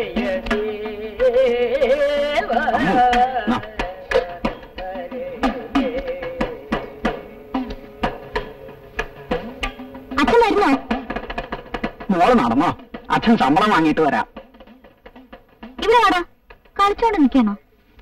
നാ. അച്ഛൻ വരുന്നോ മോള് നടന്നോ അച്ഛൻ ശമ്പളം വാങ്ങിയിട്ട് വരാം ഇവിടെ വാടാ കളിച്ചോണ്ട് നിൽക്കാണോ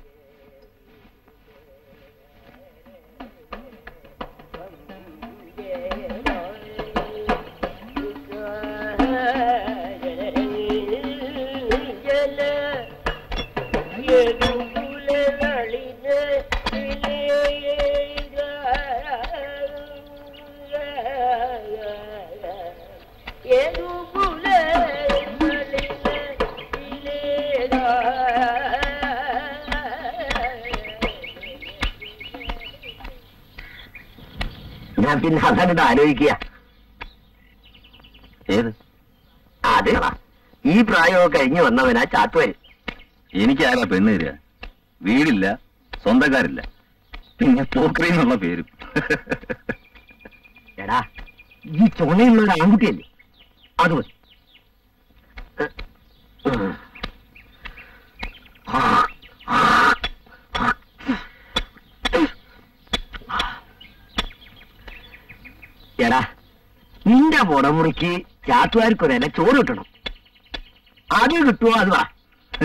ഞാൻ പിന്നെ അതങ്ങോട്ട് ആലോചിക്കുക ഏത് അത് ഈ പ്രായമൊക്കെ കഴിഞ്ഞു വന്നവനാ ചാത്തുവര് എനിക്ക് ആരാ പെണ്ണ് തരിക വീടില്ല സ്വന്തക്കാരില്ല പിന്നെ പോക്രി എന്നുള്ള പേരും എടാ ഈ ചുണയുള്ള ഒരു ആൺകുട്ടിയല്ലേ അത് മതി എടാ നിന്റെ പുടമുറിക്ക് ചാത്തുകാർക്കൊരല്ല ചോറ് കിട്ടണം അത് കിട്ടുമോ അത് വാ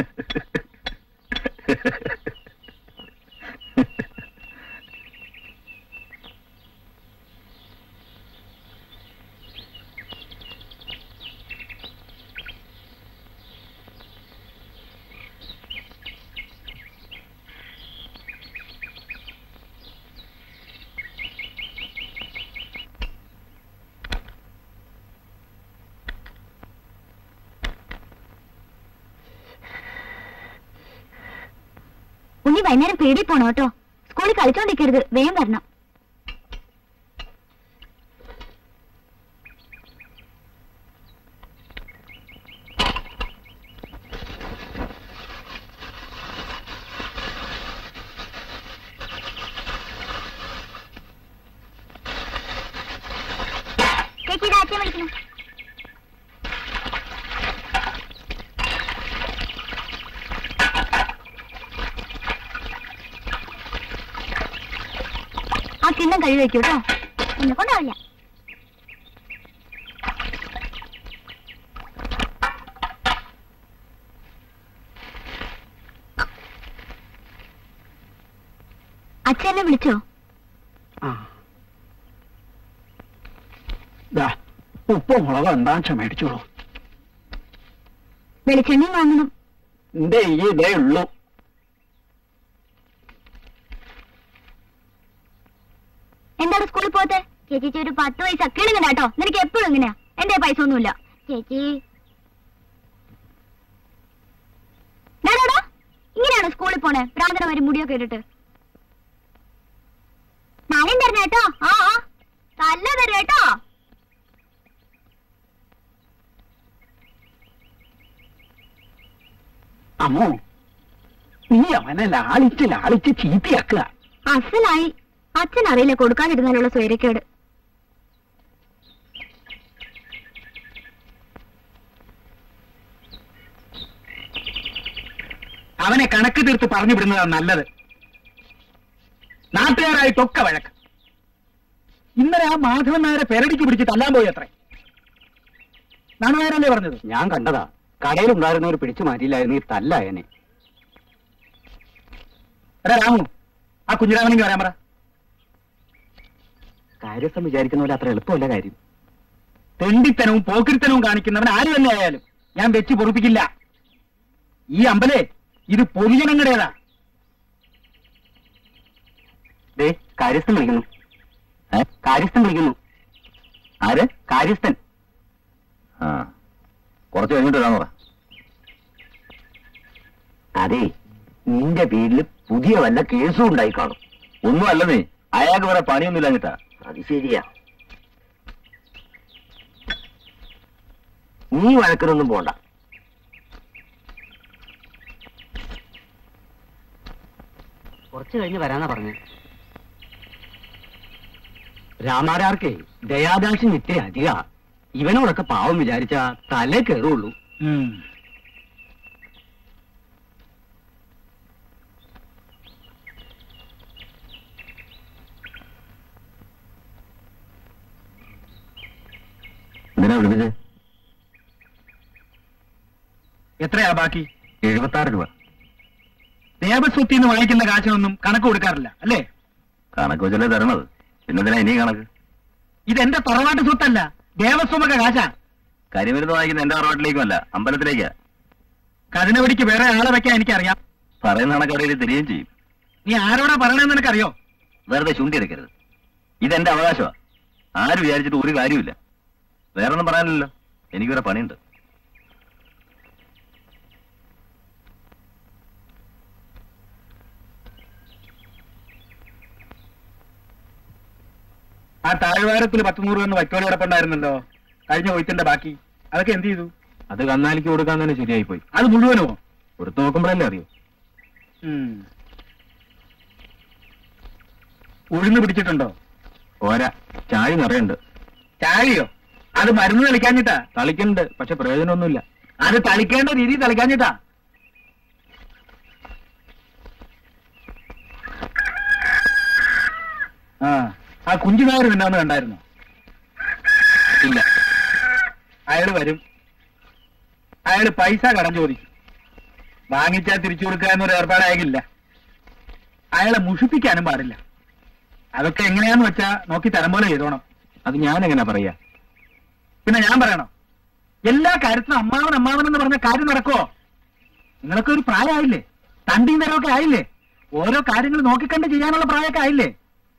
ഉണ്ണി വൈകുന്നേരം പേടി പോണോ കേട്ടോ സ്കൂളിൽ കളിച്ചോണ്ടിരിക്കരുത് വേഗം വരണം ചേച്ചി ഇതാ അച്ഛൻ വിളിക്കണം ആ കിണ്ണം കഴുകി വെക്കൂ കേട്ടോ എന്നെ കൊണ്ടാവില്ല അച്ഛൻ എന്നെ വിളിച്ചോ ആ. ദാ, ഉപ്പ് മുളക് എന്താ മേടിച്ചോളൂ വെളിച്ചെണ്ണയും വാങ്ങണം എന്റെ ഈ ഇതേ ഉള്ളൂ എന്താണ് സ്കൂളിൽ പോകത്തെ ചേച്ചി ഒരു പത്ത് പൈസ കിളുങ്ങന കേട്ടോ നിനക്ക് എപ്പോഴും ഇങ്ങനെയാ എന്റെ പൈസ ഒന്നുമില്ല ചേച്ചി ഡാ, ഡാ, ഡാ. ഇങ്ങനെയാണോ സ്കൂളിൽ പോണേ പ്രാർത്ഥന വരും മുടിയൊക്കെ ഇട്ടിട്ട് നാളെയും തരണം കേട്ടോ ആ ആ തല്ല തരും കേട്ടോ അമ്മോ നീ അവനെ ലാളിച്ച് ലാളിച്ച് ചീത്തയാക്കുക അസലായി അച്ഛൻ അറിയില്ല കൊടുക്കാതിരുന്നാലുള്ള സ്വൈരക്കേട് അവനെ കണക്ക് തീർത്ത് പറഞ്ഞു വിടുന്നതാണ് നല്ലത് നാട്ടുകാരായിട്ടൊക്കെ വഴക്ക് ഇന്നലെ ആ മാധവൻ നായരെ പെരടിക്ക് പിടിച്ച് തല്ലാൻ പോയി അത്രേ നാണുനായരല്ലേ പറഞ്ഞത് ഞാൻ കണ്ടതാ കടയിലുണ്ടായിരുന്നവർ പിടിച്ചു മാറ്റിയില്ലായിരുന്നു ഈ തല്ലായനെ എടാ രാമു ആ കുഞ്ഞിരാമനെങ്കിൽ വരാൻ പറ കാര്യസ്ഥം വിചാരിക്കുന്ന പോലെ അത്ര എളുപ്പമല്ല കാര്യം തെണ്ടിത്തനവും പോക്കിരിത്തനവും കാണിക്കുന്നവൻ ആര് തന്നെ ആയാലും ഞാൻ വെച്ച് പൊറുപ്പിക്കില്ല ഈ അമ്പലേ ഇത് പൊതുജനങ്ങളുടേതാ ദേ കാര്യസ്ഥൻ വിളിക്കുന്നു ഏ? കാര്യസ്ഥൻ വിളിക്കുന്നു ആര് കാര്യസ്ഥൻ ആ കുറച്ച് കഴിഞ്ഞിട്ട് വരാൻ പറ അതെ നിന്റെ പേരിൽ പുതിയ വല്ല കേസും ഉണ്ടായി കാണും ഒന്നും അല്ല നീ അയാൾക്ക് വേറെ പണിയൊന്നും ഇല്ലാഞ്ഞിട്ടാ അത് ശരിയാ നീ വഴക്കിനൊന്നും പോണ്ട കുറച്ച് കഴിഞ്ഞ് വരാന്നാ പറഞ്ഞ രാമാരാർക്കേ ദയാദാശം ഇത്തിരി അധിക ഇവനോടൊക്കെ പാവം വിചാരിച്ച തലേ കയറുള്ളൂ വിളിപ്പിച്ചേ എത്രയാ ബാക്കി എഴുപത്തി ആറ് രൂപ ദേവസ്വത്തിൽ നിന്ന് വാങ്ങിക്കുന്ന കാശിനൊന്നും കണക്ക് കൊടുക്കാറില്ല അല്ലേ കണക്ക് വെച്ചല്ലേ തരണത് പിന്നെന്തിനാ ഇനി കണക്ക് ഇതെന്റെ തറവാട്ട് സ്വത്തല്ല ദേവസ്വമൊക്കെ കാശാ കരിമരുന്ന് വാങ്ങിക്കുന്ന എന്റെ അറവാട്ടിലേക്കുമല്ല അമ്പലത്തിലേക്കാ കതിനവടിക്ക് വേറെ ആളെ വെക്കാൻ എനിക്കറിയാം പറയുന്ന കണക്ക് അവിടെ തരികയും ചെയ്യും നീ ആരോടാ പറയണെന്ന് നിനക്കറിയോ വെറുതെ ചുണ്ടി എടുക്കരുത് ഇതെന്റെ അവകാശമാ ആര് വിചാരിച്ചിട്ട് ഒരു കാര്യമില്ല വേറൊന്നും പറയാനില്ലല്ലോ എനിക്കൊരു പണിയുണ്ട് ആ താഴ്വാരത്തിൽ പത്ത് നൂറ് എന്ന് വൈക്കോല് കിടപ്പുണ്ടായിരുന്നല്ലോ കഴിഞ്ഞ കൊയ്ത്തിന്റെ ബാക്കി അതൊക്കെ എന്ത് ചെയ്തു അത് കന്നാലിക്ക് കൊടുക്കാൻ തന്നെ ശരിയായി പോയി അത് മുഴുവനോ കൊടുത്തു നോക്കുമ്പോഴല്ലേ അറിയൂ ഉം. ഉഴുന്ന് പിടിച്ചിട്ടുണ്ടോ ഓരാ ചാഴി നിറയുണ്ട് ചാഴിയോ അത് മരുന്ന് തളിക്കാഞ്ഞിട്ടാ തളിക്കുന്നുണ്ട് പക്ഷെ പ്രയോജനമൊന്നുമില്ല അത് തളിക്കേണ്ട രീതി തളിക്കാഞ്ഞിട്ടാ ആ ആ കുഞ്ചുനായർ നിന്നാന്ന് കണ്ടായിരുന്നു ഇല്ല അയാള് വരും അയാള് പൈസ കടം ചോദിക്കും വാങ്ങിച്ചാൽ തിരിച്ചു കൊടുക്കുക എന്നൊരു ഏർപ്പാടായില്ല അയാളെ മുഷിപ്പിക്കാനും പാടില്ല അതൊക്കെ എങ്ങനെയാന്ന് വെച്ചാ നോക്കി തരം പോലെ ചെയ്തോണം അത് ഞാൻ എങ്ങനെ പറയാ പിന്നെ ഞാൻ പറയണോ എല്ലാ കാര്യത്തിനും അമ്മാവൻ അമ്മാവൻ എന്ന് പറഞ്ഞ കാര്യം നടക്കുവോ നിങ്ങളൊക്കെ ഒരു പ്രായമായില്ലേ തണ്ടിയും തരമൊക്കെ ആയില്ലേ ഓരോ കാര്യങ്ങൾ നോക്കിക്കണ്ട് ചെയ്യാനുള്ള പ്രായമൊക്കെ ആയില്ലേ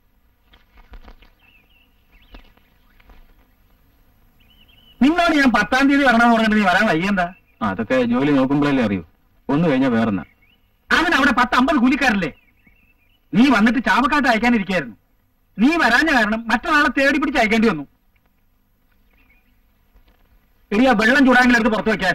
നിന്നോട് ഞാൻ പത്താം തീയതി വരണമെന്ന് പറഞ്ഞിട്ട് നീ വരാൻ വയ്യെന്താ ആ, അതൊക്കെ ജോലി നോക്കുമ്പോഴല്ലേ അറിയൂ ഒന്ന് കഴിഞ്ഞാൽ വേറെന്നാ അതിന് അവിടെ പത്ത് അമ്പത് കൂലിക്കാരല്ലേ നീ വന്നിട്ട് ചാവക്കാട്ട് അയക്കാനിരിക്കായിരുന്നു നീ വരാഞ്ഞ കാരണം മറ്റൊരാളെ തേടി പിടിച്ച് അയക്കേണ്ടി വന്നു എടിയാ വെള്ളം ചൂടാങ്കിൽ എടുത്ത് പുറത്തു വെക്കാൻ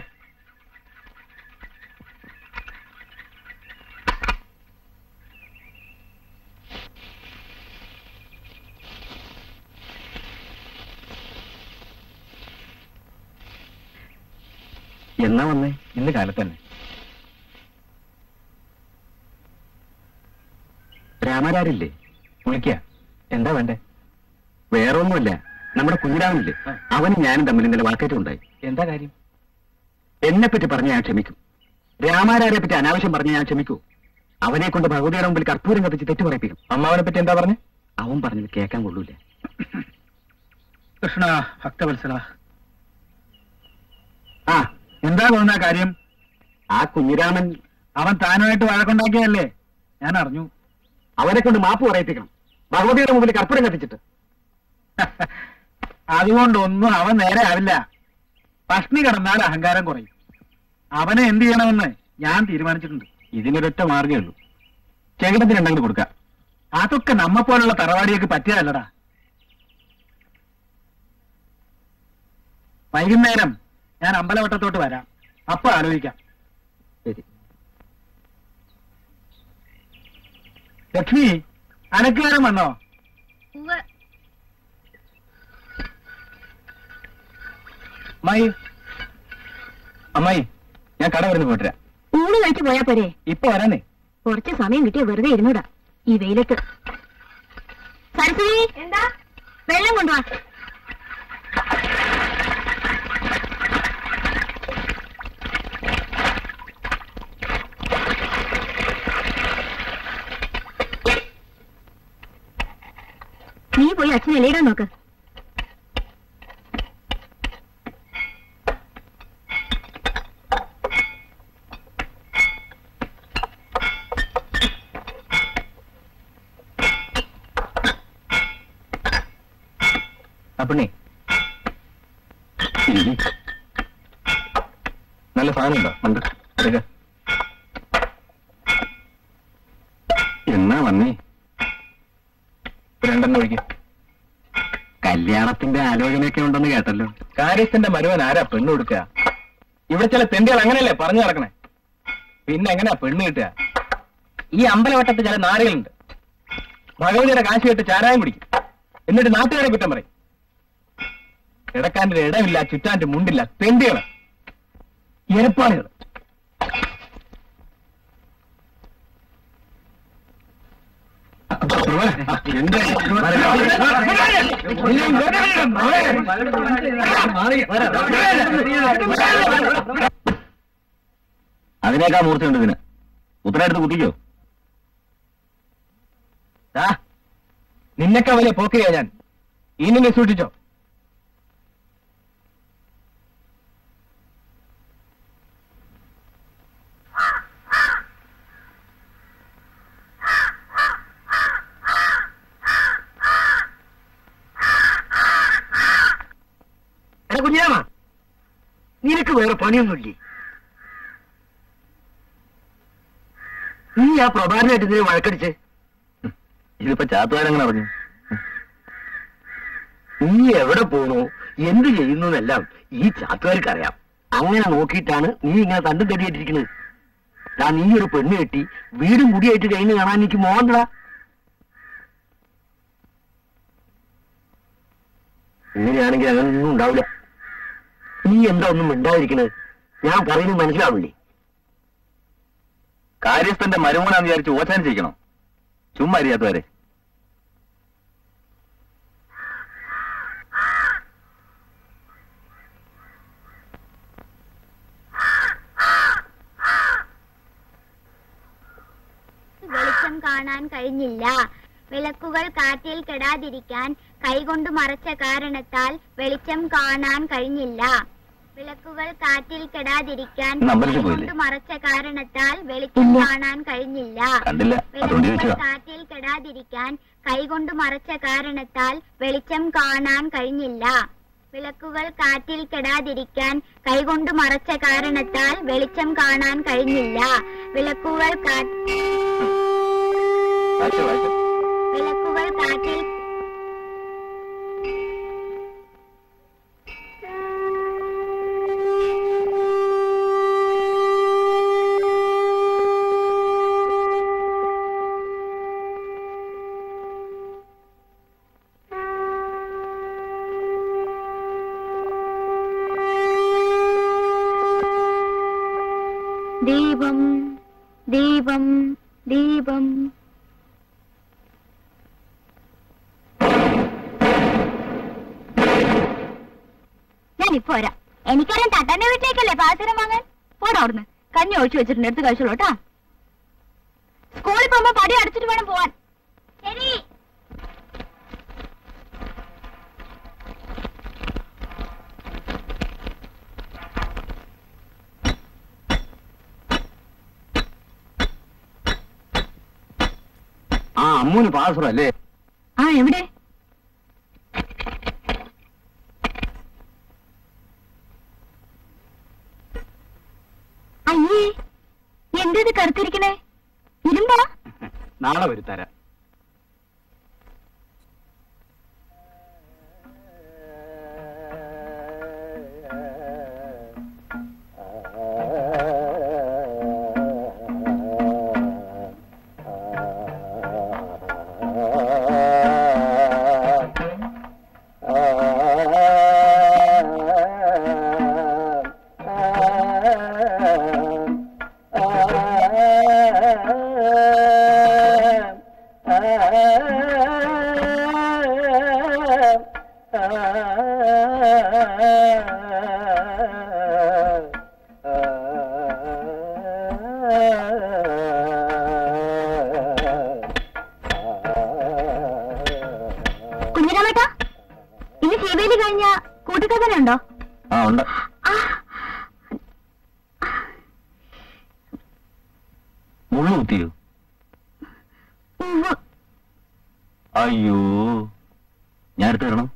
എന്നാ വന്നേ ഇന്ന് കാലത്ത് തന്നെ രാമരാരില്ലേ വിളിക്ക എന്താ വേണ്ടേ വേറെ ഒന്നുമില്ല നമ്മുടെ കുഞ്ഞിരാമനില്ലേ ആ. അവനും ഞാനും തമ്മിൽ ഇന്നലെ വാക്കേറ്റം ഉണ്ടായി എന്താ കാര്യം എന്നെ പറ്റി പറഞ്ഞ ഞാൻ ക്ഷമിക്കും രാമാരാരെ പറ്റി അനാവശ്യം പറഞ്ഞ ഞാൻ ക്ഷമിക്കൂ അവനെ കൊണ്ട് ഭഗവതിയുടെ മുമ്പിൽ കർപ്പൂരം കത്തിച്ച് തെറ്റു പറയിപ്പിക്കും അമ്മാവനെ പറ്റി എന്താ പറഞ്ഞേ അവൻ പറഞ്ഞത് കേൾക്കാൻ കൊള്ളൂല കൃഷ്ണ ഭക്തവത്സല ആ എന്താ തോന്നുന്ന കാര്യം ആ കുഞ്ഞിരാമൻ അവൻ താനുമായിട്ട് വഴക്കുണ്ടാക്കിയതല്ലേ ഞാൻ അറിഞ്ഞു അവനെ കൊണ്ട് മാപ്പ് പറയിപ്പിക്കണം ഭഗവതിയുടെ മുമ്പിൽ കർപ്പൂരം കത്തിച്ചിട്ട് അതുകൊണ്ടൊന്നും അവൻ നേരെ ആവില്ല പഷ്ണി കിടന്നാൽ അഹങ്കാരം കുറയും അവനെ എന്ത് ചെയ്യണമെന്ന് ഞാൻ തീരുമാനിച്ചിട്ടുണ്ട് ഇതിനൊരൊറ്റ മാർഗ്ഗമേ ഉള്ളൂ ചെകിടത്തിനുണ്ടെങ്കിൽ കൊടുക്കാം അതൊക്കെ നമ്മ പോലുള്ള തറവാടിയൊക്കെ പറ്റിയതല്ലടാ വൈകുന്നേരം ഞാൻ അമ്പലവട്ടത്തോട്ട് വരാം അപ്പൊ ആലോചിക്കാം ശരി ലക്ഷ്മി അനക്കുകാരൻ വന്നോ അമ്മായി അമ്മായി ഞാൻ കട വരുന്ന പോയിട്ടരാ ഊണ് കഴിച്ചു പോയാ പോരെ ഇപ്പൊ വരാനേ കുറച്ച് സമയം കിട്ടിയ വെറുതെ ഇരുന്നൂടാ ഈ വെയിലത്ത് സരസ്വതി എന്താ വെള്ളം കൊണ്ടുവാ നീ പോയി അച്ഛനെ ഇലയിടാൻ നോക്ക് അപ്പണേ നല്ല സാധനം ഉണ്ടോ ഉണ്ട് എടുക്ക എന്നാ വന്നേ രണ്ടെണ്ണം ഒഴിക്കും കല്യാണത്തിന്റെ ആലോചനയൊക്കെ ഉണ്ടെന്ന് കേട്ടല്ലോ കാര്യസ്ഥന്റെ മരുവൻ ആരാ പെണ്ണ് കൊടുക്കുക ഇവിടെ ചില തെണ്ടികൾ അങ്ങനെയല്ലേ പറഞ്ഞു നടക്കണേ പിന്നെ എങ്ങനെയാ പെണ്ണ് കിട്ടുക ഈ അമ്പലവട്ടത്ത് ചില നാടുകളുണ്ട് ഭഗവതിയുടെ കാശ് കെട്ട് ചാരായം കുടിക്കും എന്നിട്ട് നാട്ടുകാരെ കുറ്റം പറയും കിടക്കാൻ്റെ ഇടമില്ല ചുറ്റാൻ്റെ മുണ്ടില്ല തെണ്ടികള് എരപ്പാളികൾ അതിനേക്കാ മൂർച്ചയുണ്ട് ഇതിന് ഉത്തരടുത്ത് കുത്തിക്കോ ദാ, നിന്നെക്കാ വലിയ പോക്കിരിയാ ഞാൻ ഇനി നീ സൂക്ഷിച്ചോ എടാ കുഞ്ഞാമ നിനക്ക് വേറെ പണിയൊന്നുമില്ലേ നീ ആ പ്രഭാരനായിട്ട് ഇതിനെ വഴക്കടിച്ച് ഇതിപ്പോ ചാത്തുവാരങ്ങനെ അറിഞ്ഞു നീ എവിടെ പോണു എന്ത് ചെയ്യുന്നു എന്നെല്ലാം ഈ ചാത്തുകാർക്ക് അറിയാം അങ്ങനെ നോക്കിയിട്ടാണ് നീ ഇങ്ങനെ തണ്ടും തടിയിട്ടിരിക്കുന്നത് ദാ നീ ഒരു പെണ്ണ് കെട്ടി വീടും കുടിയായിട്ട് കഴിഞ്ഞ് കാണാൻ എനിക്ക് മോഹണ്ടടാ ഇങ്ങനെയാണെങ്കിൽ അങ്ങനൊന്നും ഉണ്ടാവില്ല നീ എന്താ ഒന്നും മിണ്ടാതിരിക്കണത് ഞാൻ പറയുന്നത് മനസ്സിലാവില്ലേ കാര്യസ്ഥന്റെ മരുമോനാന്ന് വിചാരിച്ച് ഓച്ചാൻ ചെയ്യണോ ചുമ്മാ അറിയാത്തവരെ വെളിച്ചം കാണാൻ കഴിഞ്ഞില്ല വിളക്കുകൾ കാറ്റിൽ കെടാതിരിക്കാൻ കൈകൊണ്ട് മറച്ച കാരണത്താൽ വെളിച്ചം കാണാൻ കഴിഞ്ഞില്ല വിളക്കുകൾ കാറ്റിൽ കെടാതിരിക്കാൻ നമ്പറിൽ പോയില്ലേ? കൈകൊണ്ട് മറച്ച കാരണത്താൽ വെളിച്ചം കാണാൻ കഴിഞ്ഞില്ല കണ്ടില്ല അതുകൊണ്ട് വിളക്കുകൾ ചോദിച്ചതാ കാറ്റിൽ കെടാതിരിക്കാൻ കൈകൊണ്ട് മറച്ച കാരണത്താൽ വെളിച്ചം കാണാൻ കഴിഞ്ഞില്ല വിളക്കുകൾ കാറ്റിൽ കെടാതിരിക്കാൻ കൈകൊണ്ട് മറച്ച കാരണത്താൽ വെളിച്ചം കാണാൻ കഴിഞ്ഞില്ല വിളക്കുകൾ കാ വായിച്ചോ, വായിച്ചോ. വിളക്കുകൾ കാറ്റിൽ ദീപം ദീപം ദീപം ഞാനിപ്പോ വരാം എനിക്കെല്ലാം തട്ടന്റെ വീട്ടിലേക്കല്ലേ പാചകം വാങ്ങാൻ പോടാ അവിടുന്ന് കഞ്ഞി ഒഴിച്ചു വെച്ചിട്ടുണ്ട് എടുത്ത് കഴിച്ചോളൂ കേട്ടാ സ്കൂളിൽ പോകുമ്പോ പടി അടച്ചിട്ട് വേണം പോവാൻ ശരി ആ അമ്മൂന് പാസ്വർ അല്ലേ ആ എവിടെ അയ്യേ എന്തത് കറുത്തിരിക്കണേ ഇരുമ്പാ നാളെ വരുത്തരാം കുഞ്ഞിരാമേട്ടാ ഇന്ന് ശിവേലി കഴിഞ്ഞ കൂട്ടുകഥനുണ്ടോ ആ ഉണ്ട് ആ, മുള്ളു കുത്തിയോ ഉവ്വ്. അയ്യോ ഞാൻ എടുത്തു തരണം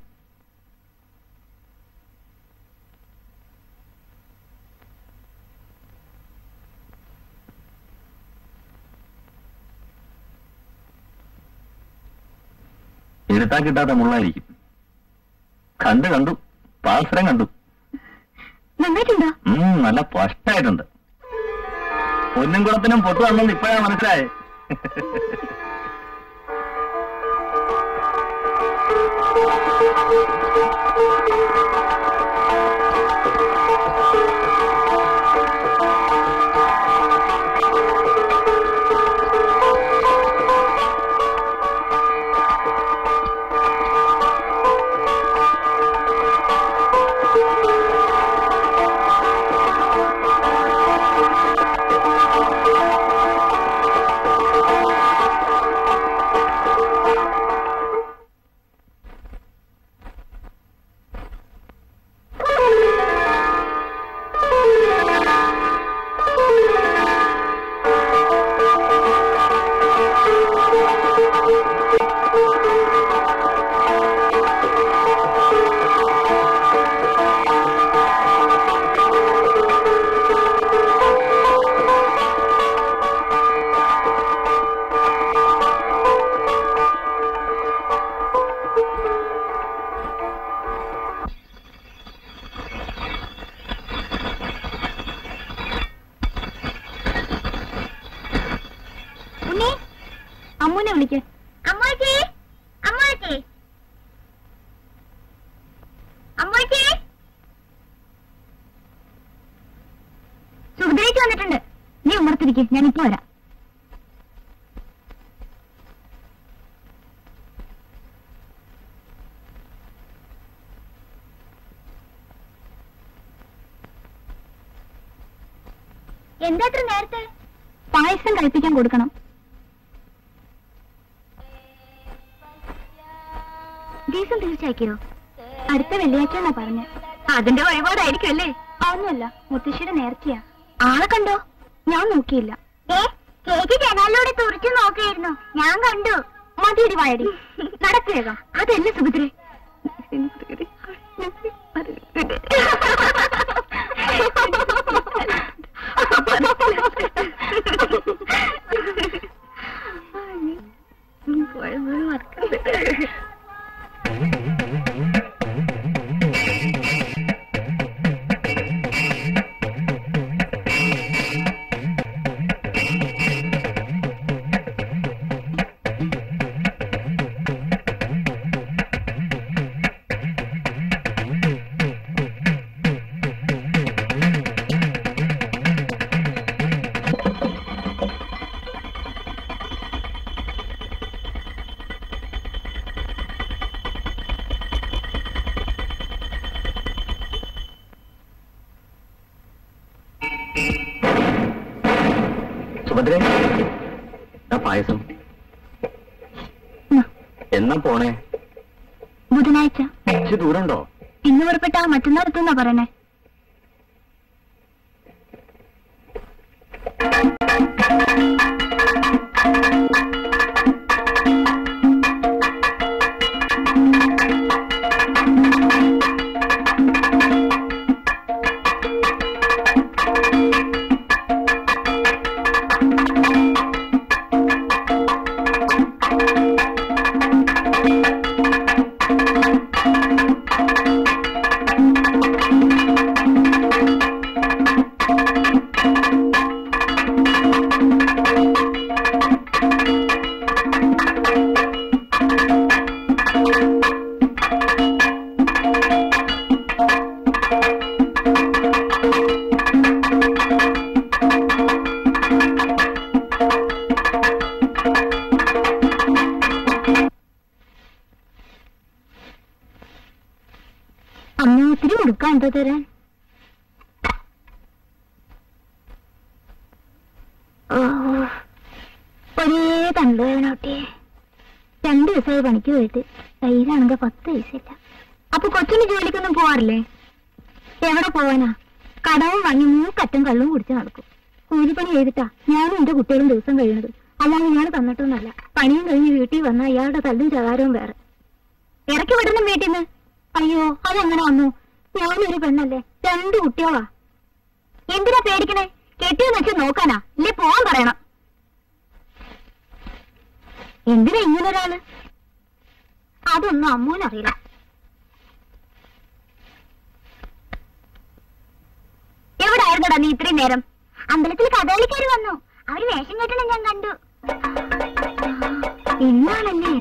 എടുത്താ കിട്ടാത്ത മുള്ളായിരിക്കും കണ്ടു കണ്ടു പാൽസരം കണ്ടു നന്നായിട്ടുണ്ടോ ഉം, നല്ല സ്പഷ്ടായിട്ടുണ്ട് പൊന്നും കുളത്തിനും പൊട്ടു വന്നെന്ന് ഇപ്പോഴാ മനസ്സിലായേ അമ്മൂനെ വിളിക്ക് അമ്മൂച്ചി അമ്മൂച്ചി അമ്മൂച്ചി സുഭദ്രയ്ക്ക് വന്നിട്ടുണ്ട് നീ ഉമ്മർത്തിരിക്കെ ഞാൻ ഇപ്പൊ വരാം എന്താ അത്ര നേരത്തെ പായസം കഴിപ്പിക്കാൻ കൊടുക്കണം ദിവസം തീർച്ചയാക്കിയോ അടുത്ത വെള്ളിയാഴ്ച എന്നാ പറഞ്ഞ അതിന്റെ വഴിപാടായിരിക്കും അല്ലേ ഒന്നുമല്ല മുത്തശ്ശിയുടെ നേർച്ചയാ ആളെ കണ്ടോ ഞാൻ നോക്കിയില്ല ചേച്ചി ജനാലിലൂടെ തുറച്ചു നോക്കിയിരുന്നു ഞാൻ കണ്ടു മതിയടി വായടി നടക്കേകം അതല്ല സുഭദ്രേ സുഭദ്രേ ആ പായസം എന്നാ പോണേ ബുധനാഴ്ച ഇച്ചിരി ദൂരമുണ്ടോ ഇന്ന് പുറപ്പെട്ട മറ്റന്നാൾ എത്തുന്നാ പറയണേ അമ്മ ഒത്തിരി കൊടുക്കാൻ എന്തോ തരാൻ ഓ, ഒരേ തണ്ടുവേദനോട്ടെ രണ്ടു ദിവസമായി പണിക്ക് പോയിട്ട് കയ്യിലാണെങ്കിൽ പത്ത് പൈസയില്ല അപ്പൊ കൊച്ചിന് ജോലിക്കൊന്നും പോവാറില്ലേ എവിടെ പോവാനാ കടവും വാങ്ങി മൂക്കറ്റം കള്ളും കുടിച്ച് നടക്കും കൂലിപ്പണി ചെയ്തിട്ടാ ഞാനും എന്റെ കുട്ടികളും ദിവസം കഴിയണത് അല്ലാതെ ഇയാൾ തന്നിട്ടൊന്നല്ല പണിയും കഴിഞ്ഞ് വീട്ടിൽ വന്ന അയാളുടെ തല്ലും ചകാരവും വേറെ ഇറക്കി വിടണം വീട്ടിൽ നിന്ന് അയ്യോ അതെങ്ങനെ വന്നു ഞാനൊരു പെണ്ണല്ലേ രണ്ട് കുട്ടികളാ എന്തിനാ പേടിക്കണേ കെട്ടിയെന്ന് വെച്ച് നോക്കാനാ ഇല്ലേ പോവാൻ പറയണം എന്തിനാ ഇങ്ങനെ ഒരാള് അതൊന്നും അമ്മൂനറിയില്ല എവിടെ ആയിരുന്നടാ നീ ഇത്രയും നേരം അമ്പലത്തിൽ കഥകളിക്കാർ വന്നു അവര് വേഷം കെട്ടണം ഞാൻ കണ്ടു ഇന്നാണല്ലേ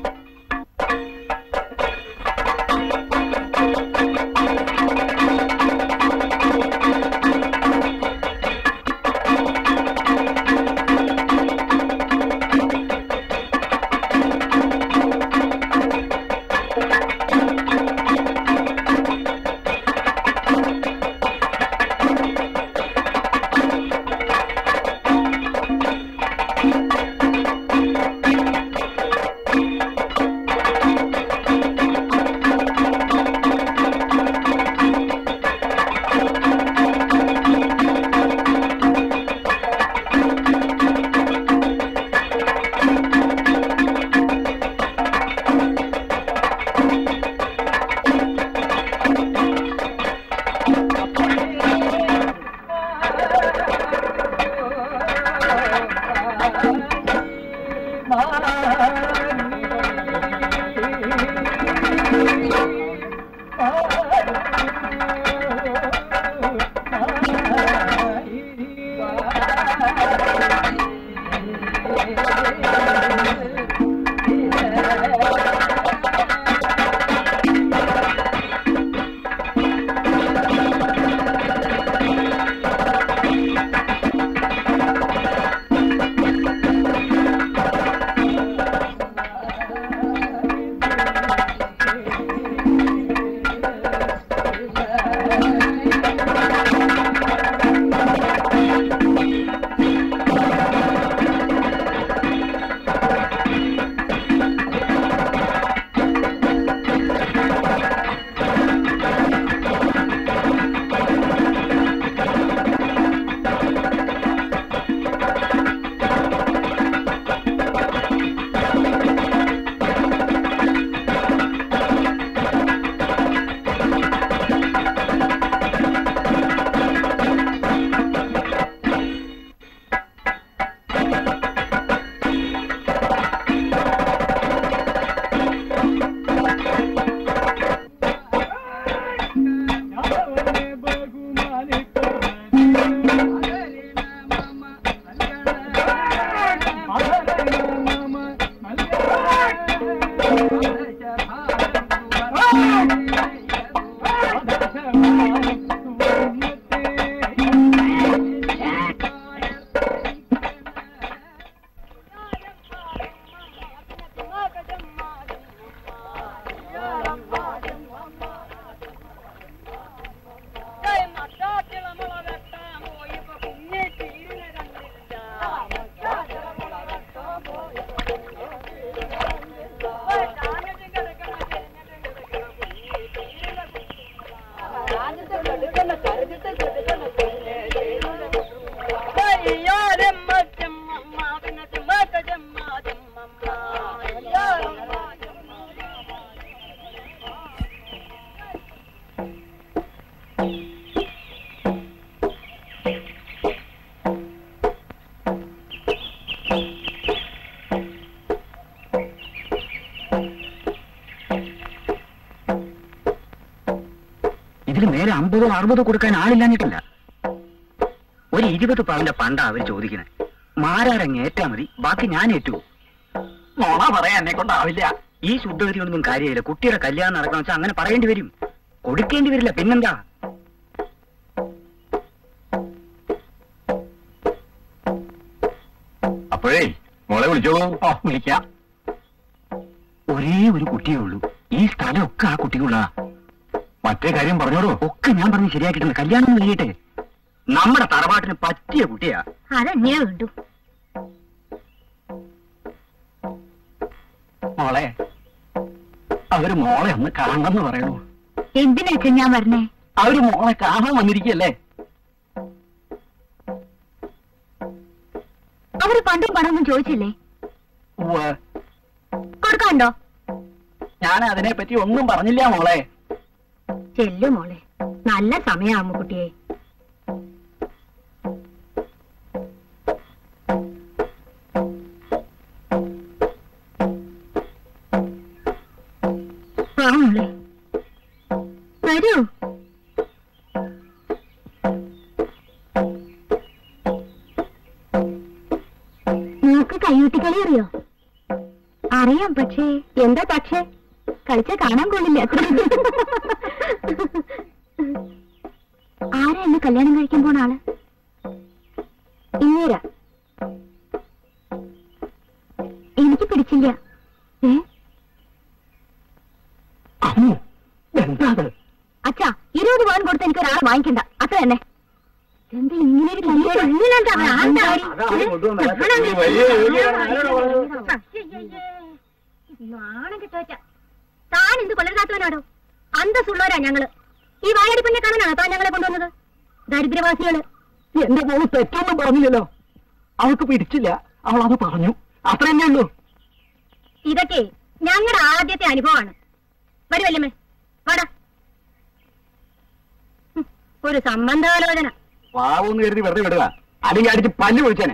നേരെ അമ്പതോ അറുപതോ കൊടുക്കാൻ ആളില്ലാഞ്ഞിട്ടല്ല ഒരു ഇരുപത് പവന്റെ പണ്ടാ അവര് ചോദിക്കണേ മാരാരങ്ങ് ഏറ്റാ മതി ബാക്കി ഞാൻ ഏറ്റു നോണ പറയാൻ എന്നെ കൊണ്ടാവില്ല ഈ ശുദ്ധഗതിയൊന്നും കാര്യമില്ല കുട്ടിയുടെ കല്യാണം നടക്കണം വെച്ചാൽ അങ്ങനെ പറയേണ്ടി വരും കൊടുക്കേണ്ടി വരില്ല പിന്നെന്താ അപ്പോഴേ മോളെ വിളിച്ചോളൂ ഓ വിളിക്കാം ഒരേ ഒരു കുട്ടിയേ ഉള്ളൂ ഈ സ്ഥലമൊക്കെ ആ കുട്ടിക്കുള്ളതാ മറ്റേ കാര്യം പറഞ്ഞോളൂ ഒക്കെ ഞാൻ പറഞ്ഞ് ശരിയാക്കിയിട്ടുണ്ട് കല്യാണം കഴിയട്ടെ നമ്മുടെ തറവാട്ടിന് പറ്റിയ കുട്ടിയാ അതന്നെ വേണ്ടു മോളെ അവര് മോളെ ഒന്ന് കാണണമെന്ന് പറയണു എന്തിനാ ഞാൻ പറഞ്ഞേ അവര് മോളെ കാണാൻ വന്നിരിക്കല്ലേ അവര് പണ്ടും പണമൊന്നും ചോദിച്ചില്ലേ കൊടുക്കാണ്ടോ ഞാൻ അതിനെ പറ്റി ഒന്നും പറഞ്ഞില്ല മോളെ ചെല്ലു മോളെ നല്ല സമയാമു കുട്ടിയെ വാ മോളെ വരൂ നിനക്ക് കൈയൂട്ടിക്കളി അറിയോ അറിയാം പക്ഷേ എന്താ പക്ഷേ കളിച്ച കാണാൻ കൊള്ളില്ല അത്ര ആരാ എന്നെ കല്യാണം കഴിക്കാൻ പോണ ആള് ഇന്നേരാ എനിക്ക് പിടിച്ചില്ല ഏ അമ്മു എന്താ അത് അച്ഛാ ഇരുപത് പവൻ കൊടുത്ത് എനിക്ക് ഒരാളെ വാങ്ങിക്കണ്ട അത്ര തന്നെ എന്താ ഇങ്ങനെ ഒരു കല്യാണം? ഇങ്ങനെന്താ ആണ്ടാ? അതാണ് കൊണ്ടുവന്നത്. ഞാനാണ് ഈ വലിയ ജോലിയാണ് ആരോടാ പറഞ്ഞത്? അയ്യയ്യേ. നാണം കിട്ടുവച്ച താൻ എന്ത് കൊല്ലരുതാത്തവനാടോ അന്തസ്സുള്ളവരാ ഞങ്ങള് ഈ വായാടി പെണ്ണെ കാണാനാണോ താൻ ഞങ്ങളെ കൊണ്ടുവന്നത് ദരിദ്രവാസികള് എന്റെ മോള് തെറ്റൊന്നും പറഞ്ഞില്ലല്ലോ അവൾക്ക് പിടിച്ചില്ല അവൾ അത് പറഞ്ഞു അത്രയല്ലേ ഉള്ളൂ ഇതൊക്കെ ഞങ്ങളുടെ ആദ്യത്തെ അനുഭവമാണ് വരു വല്യമ്മേ വാടാ ഹും, ഒരു സംബന്ധാലോചന പാവെന്ന് കരുതി വെറുതെ വിടുക അല്ലെങ്കിൽ അടിച്ച് പല്ല് വിളിച്ചേനെ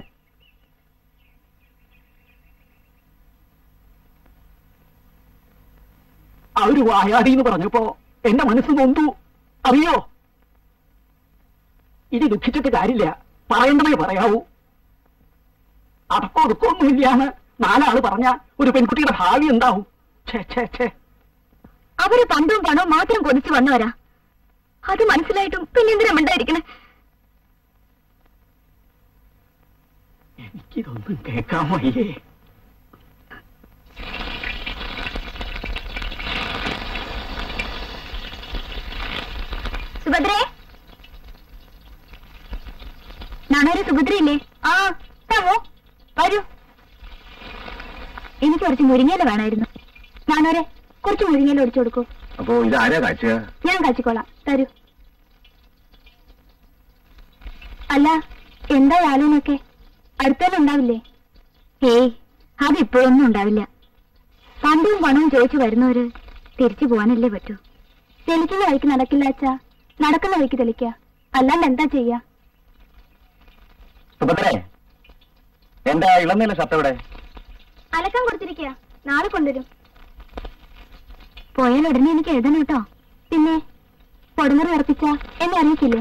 അവര് വായാടി എന്ന് പറഞ്ഞപ്പോ എന്റെ മനസ്സ് നൊന്തു അറിയോ ഇനി ദുഃഖിച്ചിട്ട് കാര്യമില്ല പറയണ്ടമേ പറയാവൂ അടക്കം ഒതുക്കൊന്നുമില്ലാന്ന് നാലാള് പറഞ്ഞ ഒരു പെൺകുട്ടിയുടെ ഭാവി എന്താവും ഛേ ഛേ ഛേ അവര് പണ്ടും പണവും മാത്രം കൊതിച്ചു വന്നവരാ അത് മനസ്സിലായിട്ടും പിന്നെന്തിനാ മിണ്ടായിരിക്കണേ എനിക്കിതൊന്നും കേൾക്കാൻ വയ്യേ സുഭദ്രേ നാണൊരു സുഭദ്രയില്ലേ ആ താമോ വരൂ എനിക്ക് കുറച്ച് മുരിങ്ങയില വേണമായിരുന്നു നാണോരെ കുറച്ച് മുരിങ്ങയില ഒടിച്ചു കൊടുക്കൂ അപ്പോ ഇതാരാ കാഴ്ച ഞാൻ കഴിച്ചിക്കോളാം തരൂ അല്ല എന്താ ആലോനൊക്കെ അടുത്തെല്ലാം ഉണ്ടാവില്ലേ ഏയ് അതിപ്പോഴൊന്നും ഉണ്ടാവില്ല പണ്ടും പണവും ചോദിച്ചു വരുന്നവര് തിരിച്ചു പോകാനല്ലേ പറ്റൂ തെളിക്കുന്ന വഴിക്ക് നടക്കില്ല അച്ഛാ നടക്കുന്ന വഴിക്ക് തെളിക്ക അല്ലാണ്ട് എന്താ ചെയ്യാ സുഭദ്രേ എന്റെ ഇളനീല ഷർട്ട് എവിടെ അലക്കാൻ കൊടുത്തിരിക്കുക നാളെ കൊണ്ടുവരും പോയാൽ ഉടനെ എനിക്ക് എഴുതണം കേട്ടോ പിന്നെ കൊടുങ്ങറി ഉറപ്പിച്ച എന്നെ അറിയിക്കില്ലേ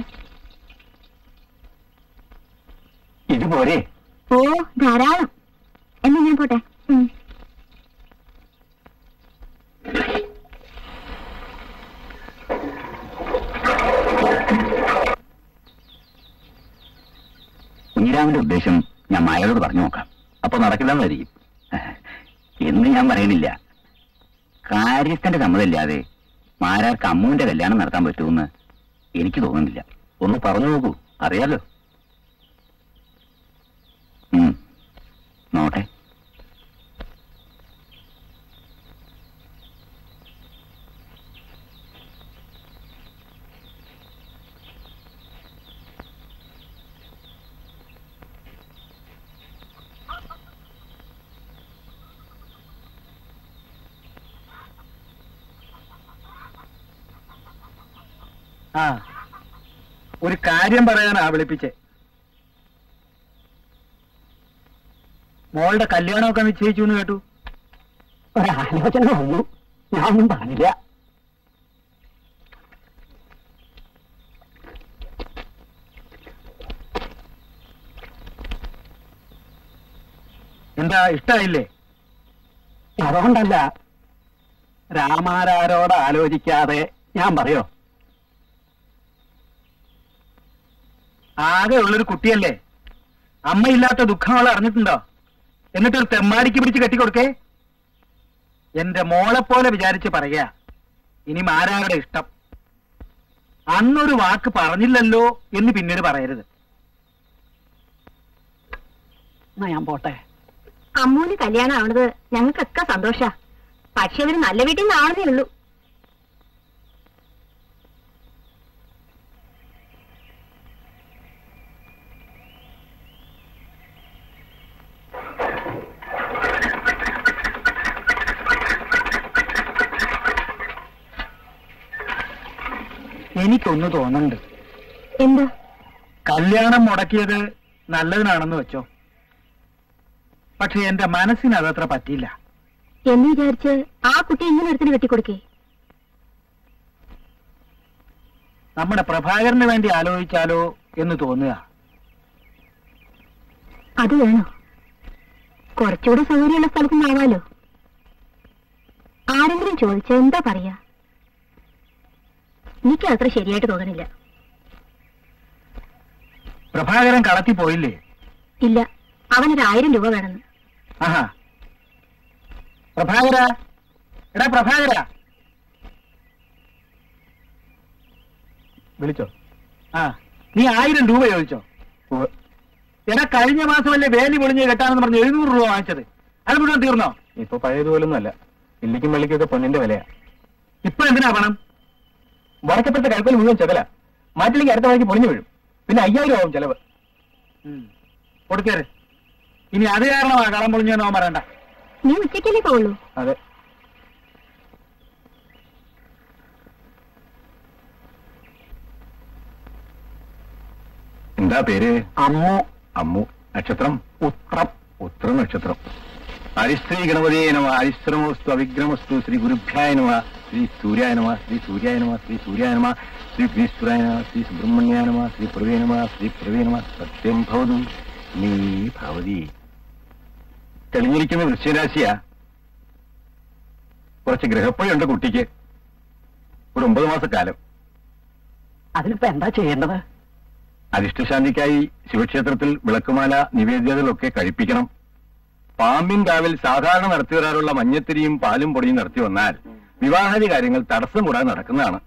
ഇത് പോരെ ഓ ധാരാളം എന്നാ ഞാൻ പോട്ടെ ഉം. കുഞ്ഞിരാമന്റെ ഉദ്ദേശം ഞാൻ മായയോട് പറഞ്ഞു നോക്കാം അപ്പൊ നടക്കില്ലെന്നായിരിക്കും എന്ന് ഞാൻ പറയണില്ല കാര്യസ്ഥന്റെ സമ്മതമില്ലാതെ മാരാർക്ക് അമ്മുവിന്റെ കല്യാണം നടത്താൻ പറ്റുമെന്ന് എനിക്ക് തോന്നുന്നില്ല ഒന്ന് പറഞ്ഞു നോക്കൂ അറിയാലോ ഉം. നോട്ടെ ആ ഒരു കാര്യം പറയാനാ വിളിപ്പിച്ചേ മോളുടെ കല്യാണമൊക്കെ നിശ്ചയിച്ചു എന്ന് കേട്ടു ഒരാലോചന വന്നു ഞാനൊന്നും പറഞ്ഞില്ല എന്താ ഇഷ്ടായില്ലേ അതുകൊണ്ടല്ല രാമാരാരോട് ആലോചിക്കാതെ ഞാൻ പറയോ ആകെ ഉള്ളൊരു കുട്ടിയല്ലേ അമ്മയില്ലാത്ത ദുഃഖം അവൾ അറിഞ്ഞിട്ടുണ്ടോ എന്നിട്ട് ഒരു തെമ്മാടിക്ക് പിടിച്ച് കെട്ടിക്കൊടുക്കേ എന്റെ മോളെ പോലെ വിചാരിച്ച് പറയാ ഇനി മാരാരുടെ ഇഷ്ടം അന്നൊരു വാക്ക് പറഞ്ഞില്ലല്ലോ എന്ന് പിന്നീട് പറയരുത് എന്നാ ഞാൻ പോട്ടെ അമ്മൂന് കല്യാണം ആവണത് ഞങ്ങൾക്കൊക്കെ സന്തോഷ പക്ഷെ അവര് നല്ല വീട്ടിൽ നിന്ന് ആവണതേ ഉള്ളൂ എനിക്കൊന്ന് തോന്നുന്നുണ്ട് എന്താ കല്യാണം മുടക്കിയത് നല്ലതിനാണെന്ന് വെച്ചോ പക്ഷെ എന്റെ മനസ്സിന് അതത്ര പറ്റിയില്ല എന്ന് വിചാരിച്ച് ആ കുട്ടി ഇങ്ങനെ ഒരുത്തിന് വെട്ടിക്കൊടുക്കേ നമ്മുടെ പ്രഭാകരന് വേണ്ടി ആലോചിച്ചാലോ എന്ന് തോന്നുക അത് വേണോ കുറച്ചുകൂടെ സൗകര്യമുള്ള സ്ഥലത്ത് നിന്നാവാലോ ആരെങ്കിലും ചോദിച്ച എന്താ പറയാ എനിക്ക് അത്ര ശരിയായിട്ട് തോന്നണില്ല പ്രഭാകരൻ കളത്തി പോയില്ലേ ഇല്ല അവനൊരു ആയിരം രൂപ വേണമെന്ന് ആഹാ പ്രഭാകര എടാ പ്രഭാകര വിളിച്ചോ ആ നീ ആയിരം രൂപ ചോദിച്ചോ എടാ കഴിഞ്ഞ മാസം അല്ലേ വേലി പൊളിഞ്ഞ് കെട്ടാണെന്ന് പറഞ്ഞ് എഴുന്നൂറ് രൂപ വാങ്ങിച്ചത് അത് മുഴുവൻ തീർന്നോ ഇപ്പൊ പഴയതുപോലൊന്നും അല്ല ഇല്ലിക്കും വെള്ളിക്കൊക്കെ പൊന്നിന്റെ വിലയാ ഇപ്പൊ എന്തിനാ പണം വടക്കപ്പുറത്തെ കൽപ്പന മുഴുവൻ ചെതല മാറ്റിലേക്ക് അടുത്ത വഴിക്ക് പൊളിഞ്ഞു വീഴും പിന്നെ അയ്യായിരം ആവും ചെലവ് കൊടുക്കേര് ഇനി അത് കാരണമാ കളം പൊളിഞ്ഞോ പറയണ്ട നീ ഉച്ചയ്ക്കല്ലേ പോവുള്ളൂ അതെ എന്താ പേര് അമ്മു അമ്മു നക്ഷത്രം ഉത്രം ഉത്ര നക്ഷത്രം ഹരിശ്രീ ഗണപതിയെ നമ ഹരിശ്രമോസ്തു അവിഗ്രമസ്തു ശ്രീ ഗുരുഭ്യായ നമ ശ്രീ സൂര്യായ നമ ശ്രീ സൂര്യായ നമ ശ്രീ സൂര്യായ നമ ശ്രീ ഭീശ്വരായ നമ ശ്രീ സുബ്രഹ്മണ്യായ നമ ശ്രീ പ്രവേ നമ ശ്രീ പ്രവേ നമ സത്യം ഭവതു നീ ഭവതി തെളിഞ്ഞിരിക്കുന്ന വൃശ്ചരാശിയാ കുറച്ച് ഗ്രഹപ്പഴയുണ്ട് കുട്ടിക്ക് ഒരു ഒമ്പത് മാസക്കാലം അതിനിപ്പോ എന്താ ചെയ്യേണ്ടത് അരിഷ്ടശാന്തിക്കായി ശിവക്ഷേത്രത്തിൽ വിളക്കുമാല നിവേദ്യതകളൊക്കെ കഴിപ്പിക്കണം പാമ്പിൻ കാവിൽ സാധാരണ നടത്തി വരാറുള്ള മഞ്ഞത്തിരിയും പാലും പൊടിയും നടത്തി വന്നാൽ വിവാഹാദി കാര്യങ്ങൾ തടസ്സം കൂടാതെ നടക്കുന്നതാണ്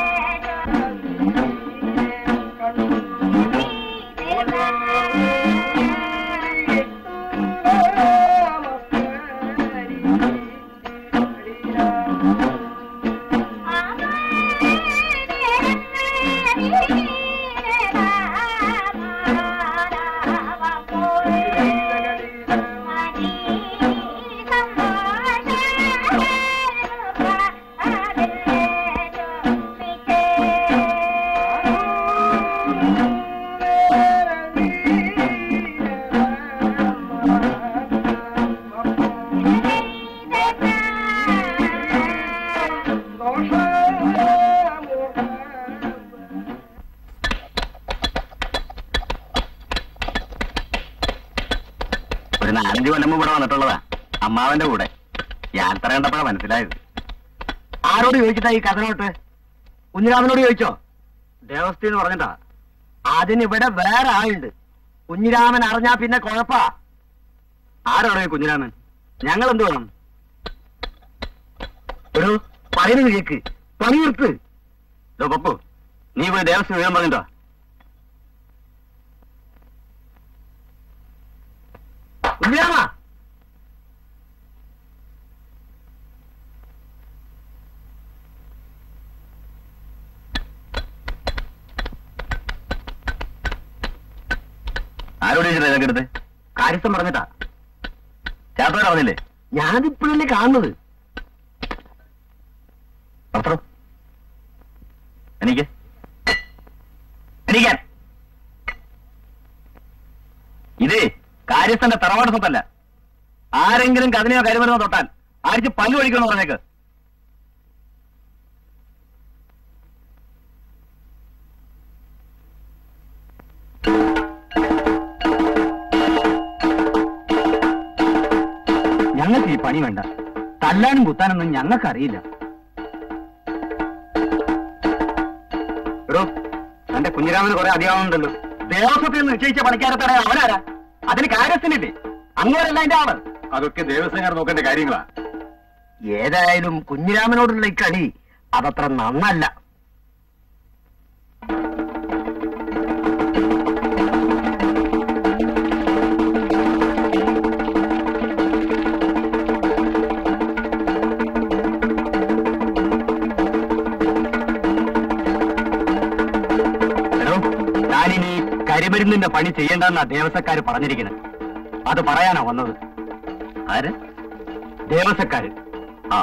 Thank you. ഒരു നാലഞ്ച് കൊല്ലം മുമ്പ് ഇവിടെ വന്നിട്ടുള്ളതാ അമ്മാവന്റെ കൂടെ യാത്ര കണ്ടപ്പോഴാ മനസ്സിലായത് ആരോട് ചോദിച്ചിട്ടാ ഈ കഥനോട്ട് കുഞ്ഞിരാമനോട് ചോദിച്ചോ ദേവസ്ഥ എന്ന് പറഞ്ഞിട്ടാ അതിനിവിടെ വേറെ ആളുണ്ട് കുഞ്ഞിരാമൻ അറിഞ്ഞാ പിന്നെ കുഴപ്പാ ആരാണോ ഈ കുഞ്ഞിരാമൻ ഞങ്ങൾ എന്ത് വേണം ഒരു പറയുന്നത് കേക്ക് പണി നിർത്ത് ദോ പപ്പു നീ പോയി ദേവസ്ഥ വിവരം പറഞ്ഞിട്ടോ കുഞ്ഞിരാമ ആരോട് ചോദിച്ചിട്ടാ ഇതൊക്കെ എടുത്ത് കാര്യസ്ഥം പറഞ്ഞിട്ടാ ചാത്തോട് അറിഞ്ഞില്ലേ ഞാനിപ്പോഴല്ലേ കാണുന്നത് പത്രം എനിക്ക് എണീക്കാൻ ഇതേ കാര്യസ്ഥന്റെ തറവാട് സ്വത്തല്ല ആരെങ്കിലും കതിനെയോ കരുമരുന്നോ തൊട്ടാൽ ആരിച്ച് പല്ലു ഒഴിക്കണമെന്ന് പറഞ്ഞേക്ക് ഞങ്ങൾക്ക് ഈ പണി വേണ്ട തല്ലാനും കുത്താനൊന്നും ഞങ്ങൾക്ക് അറിയില്ല എടോ തന്റെ കുഞ്ഞിരാമന് കുറെ അധികമാവുന്നുണ്ടല്ലോ ദേവസ്വത്തിൽ നിന്ന് നിശ്ചയിച്ച പണിക്കാരെ തടയാൻ അവനാരാ അതിന് കാര്യസ്ഥനില്ലേ അങ്ങോട്ടല്ല അതിന്റെ ആള് അതൊക്കെ ദേവസ്വം നോക്കേണ്ട കാര്യങ്ങളാ ഏതായാലും കുഞ്ഞിരാമനോടുള്ള ഈ കളി അതത്ര നന്നല്ല എടോ ഞാനിനി കരിമരുന്നിന്റെ പണി ചെയ്യേണ്ടെന്നാ ദേവസ്വക്കാര് പറഞ്ഞിരിക്കുന്നത് അത് പറയാനാ വന്നത് ആര് ദേവസ്വക്കാര് ആ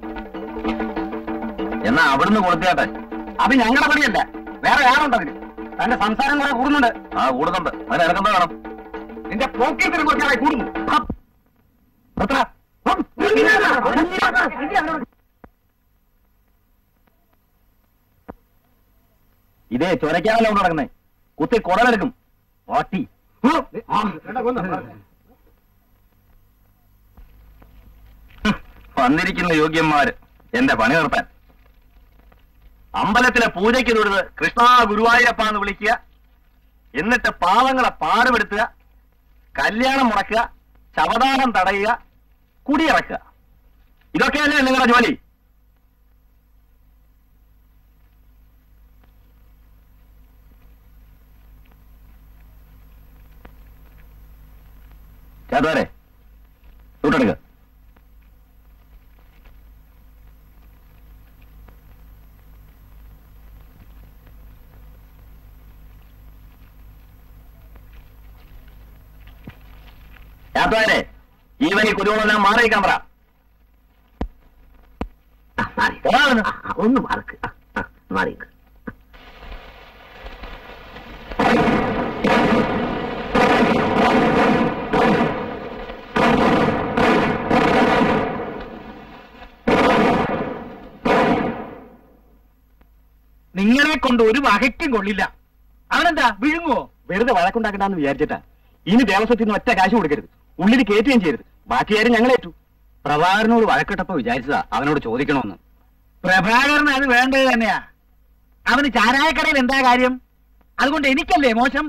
എന്നാ അവിടുന്ന് കൊടുത്തിയാട്ടെ അത് ഞങ്ങളുടെ പണിയല്ല വേറെ ആളുണ്ട് അതിന് തന്റെ സംസാരം കൂടെ കൂടുന്നുണ്ട് ആ കൂടുന്നുണ്ട് അതിന് ഇറങ്ങുന്നത് വേണം നിന്റെ പോക്കറ്റിന് കുറച്ചായി കൂടുന്നു ഹപ്പ്. നിർത്തടാ. ഹപ്പ്. ഇതേ ചൊരയ്ക്കാണല്ലോ കൊണ്ട് നടക്കുന്നേ കുത്തി കുടലെടുക്കും ഓട്ടി വന്നിരിക്കുന്ന യോഗ്യന്മാര് എന്റെ പണി നിർത്താൻ അമ്പലത്തിലെ പൂജയ്ക്ക് തൊഴുത് കൃഷ്ണ ഗുരുവായൂരപ്പ എന്ന് വിളിക്കുക എന്നിട്ട് പാവങ്ങളെ പാടുപെടുത്തുക കല്യാണം മുടക്കുക ശവദാനം തടയുക കുടിയിറക്കുക ഇതൊക്കെയല്ലേ നിങ്ങളുടെ ജോലി ചേട്ടാരെ ചൂട്ടെടുക്ക ചേട്ടാരെ ഈ വരി കുരുവെല്ലാം മാറിയിക്കാൻ പറ ആ, മാറി. പോകാമെന്ന്. ആ, ആ, ഒന്ന് മാർക്ക് ആ, ആ, മാറിക്ക് നിങ്ങളെ കൊണ്ട് ഒരു വകയ്ക്കും കൊള്ളില്ല അവനെന്താ വിഴുങ്ങുവോ വെറുതെ വഴക്കുണ്ടാക്കണ്ടെന്ന് വിചാരിച്ചിട്ടാ ഇനി ദേവസ്വത്തിൽ നിന്ന് ഒറ്റ കാശ് കൊടുക്കരുത് ഉള്ളിൽ കയറ്റുകയും ചെയ്യരുത് ബാക്കി കാര്യം ഞങ്ങളേറ്റു പ്രഭാകരനോട് വഴക്കിട്ടപ്പോ വിചാരിച്ചതാ അവനോട് ചോദിക്കണമെന്ന് പ്രഭാകരന് അത് വേണ്ടത് തന്നെയാ അവന് ചാരായക്കടയിൽ എന്താ കാര്യം അതുകൊണ്ട് എനിക്കല്ലേ മോശം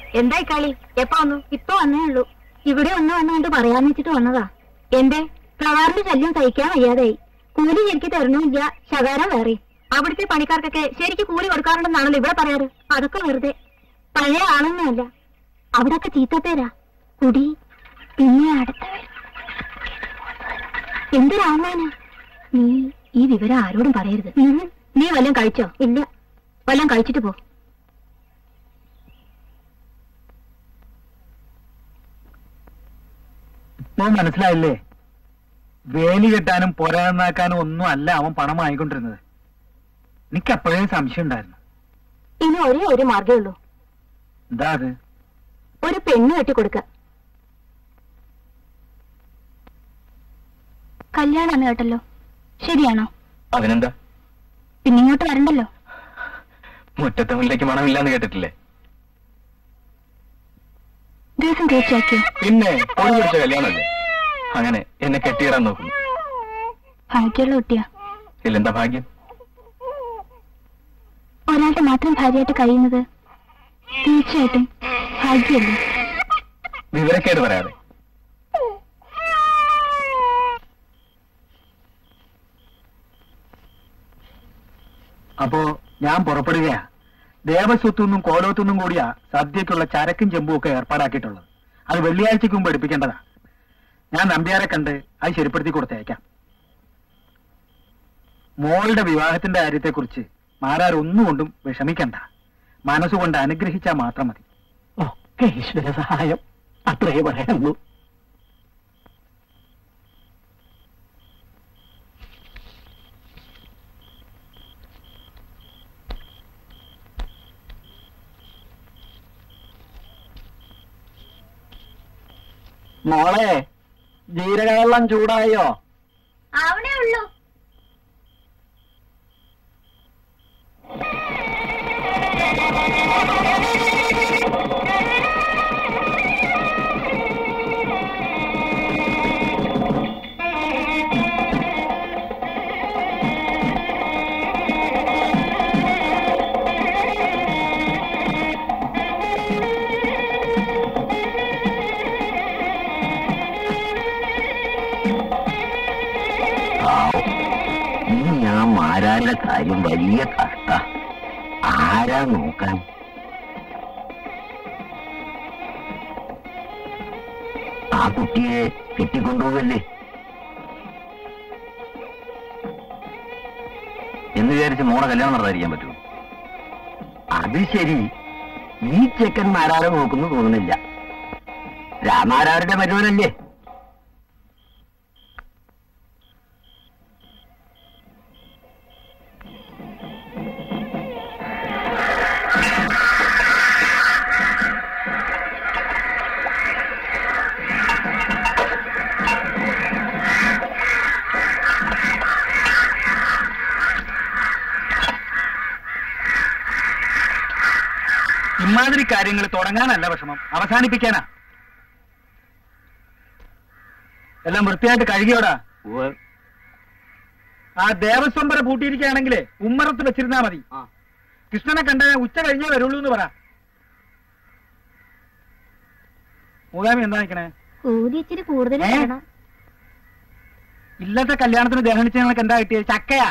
എന്തായി കളി എപ്പോ വന്നു ഇപ്പൊ വന്നേ ഉള്ളൂ ഇവിടെ ഒന്ന് വന്നുകൊണ്ട് പറയാന്ന് വെച്ചിട്ട് വന്നതാ എന്റെ പ്രവാറിന്റെ ശല്യം സഹിക്കാൻ വയ്യാതായി കൂലി ശരിക്ക് തരണമില്ല ശകാരം വേറെ അവിടുത്തെ പണിക്കാർക്കൊക്കെ ശരിക്ക് കൂലി കൊടുക്കാറുണ്ടെന്നാണല്ലോ ഇവിടെ പറയാറ് അതൊക്കെ വെറുതെ പഴയ ആളൊന്നുമല്ല അവിടൊക്കെ ചീത്തപ്പേരാ കുടി പിന്നെ അടുത്തവർ എന്തൊരാളാണ് നീ ഈ വിവരം ആരോടും പറയരുത് നീ വല്ലതും കഴിച്ചോ ഇല്ല വല്ലതും കഴിച്ചിട്ട് പോ ഇപ്പൊ മനസ്സിലായില്ലേ വേലി കെട്ടാനും പുരന്നാക്കാനും ഒന്നും അല്ല അവൻ പണം വാങ്ങിക്കൊണ്ടിരുന്നത് എനിക്ക് അപ്പോഴേ സംശയം ഉണ്ടായിരുന്നു ഇനി ഒരേ ഒരു മാർഗേ ഉള്ളൂ എന്താ അത് ഒരു പെണ്ണ് കെട്ടിക്കൊടുക്ക കല്യാണാന്ന് കേട്ടല്ലോ ശരിയാണോ അതിനെന്താ പിന്നെ ഇങ്ങോട്ട് വരണ്ടല്ലോ മുറ്റത്തെ മുല്ലേക്ക് മണമില്ലാന്ന് കേട്ടിട്ടില്ലേ ദിവസം തീർച്ചയാക്കിയോ പിന്നെ പൊടി പിടിച്ച കല്യാണമല്ലേ അങ്ങനെ എന്നെ കെട്ടിയിടാൻ നോക്കുന്നു ഭാഗ്യമുള്ള കുട്ടിയാ ഇല്ലെന്താ ഭാഗ്യം ഒരാളുടെ മാത്രം ഭാര്യയായിട്ട് കഴിയുന്നത് തീർച്ചയായിട്ടും ഭാഗ്യമല്ലേ വിവരക്കേട് പറയാതെ അപ്പോ ഞാൻ പുറപ്പെടുകയാ ദേവസ്വത്തുനിന്നും കോലോത്തുനിന്നും കൂടിയാ സദ്യക്കുള്ള ചരക്കും ചെമ്പും ഒക്കെ ഏർപ്പാടാക്കിയിട്ടുള്ളത് അത് വെള്ളിയാഴ്ചക്ക് മുമ്പ് എടുപ്പിക്കേണ്ടതാ ഞാൻ നമ്പ്യാരെ കണ്ട് അത് ശരിപ്പെടുത്തി കൊടുത്തേക്കാം മോളുടെ വിവാഹത്തിന്റെ കാര്യത്തെക്കുറിച്ച് മാരാർ ഒന്നുകൊണ്ടും വിഷമിക്കണ്ട മനസ്സുകൊണ്ട് അനുഗ്രഹിച്ചാൽ മാത്രം മതി ഒക്കെ ഈശ്വര സഹായം അത്രേ പറയാനുള്ളൂ മോളെ ജീരകവെള്ളം ചൂടായോ അവിടെ ഉള്ളൂ ഈ ഞാൻ മാരാരുടെ കാര്യം വലിയ കഷ്ട ആരാ നോക്കാൻ ആ കുട്ടിയെ കെട്ടിക്കൊണ്ടുപോകല്ലേ എന്ന് വിചാരിച്ച് മോളെ കല്യാണം നടത്താതിരിക്കാൻ പറ്റുമോ അത് ശരി ഈ ചെക്കൻ മാരാരെ നോക്കുന്നു തോന്നുന്നില്ല രാമാരാരുടെ മരുവനല്ലേ ഇമാതിരി കാര്യങ്ങൾ തുടങ്ങാനല്ല വിഷമം അവസാനിപ്പിക്കാനാ എല്ലാം വൃത്തിയായിട്ട് കഴുകിയോടാ ആ ദേവസ്വംബര പൂട്ടിയിരിക്കുകയാണെങ്കിലേ ഉമ്മറത്ത് വെച്ചിരുന്നാ മതി കൃഷ്ണനെ കണ്ട ഉച്ച കഴിഞ്ഞേ വരുള്ളൂ എന്ന് പറ മൂകാമി എന്താ നിക്കണേ കൂലി ഇച്ചിരി കൂടുതൽ ഏ? വേണം ഇല്ലത്തെ കല്യാണത്തിന് ദഹനിച്ച ഞങ്ങൾക്ക് എന്താ കിട്ടിയത് ചക്കയാ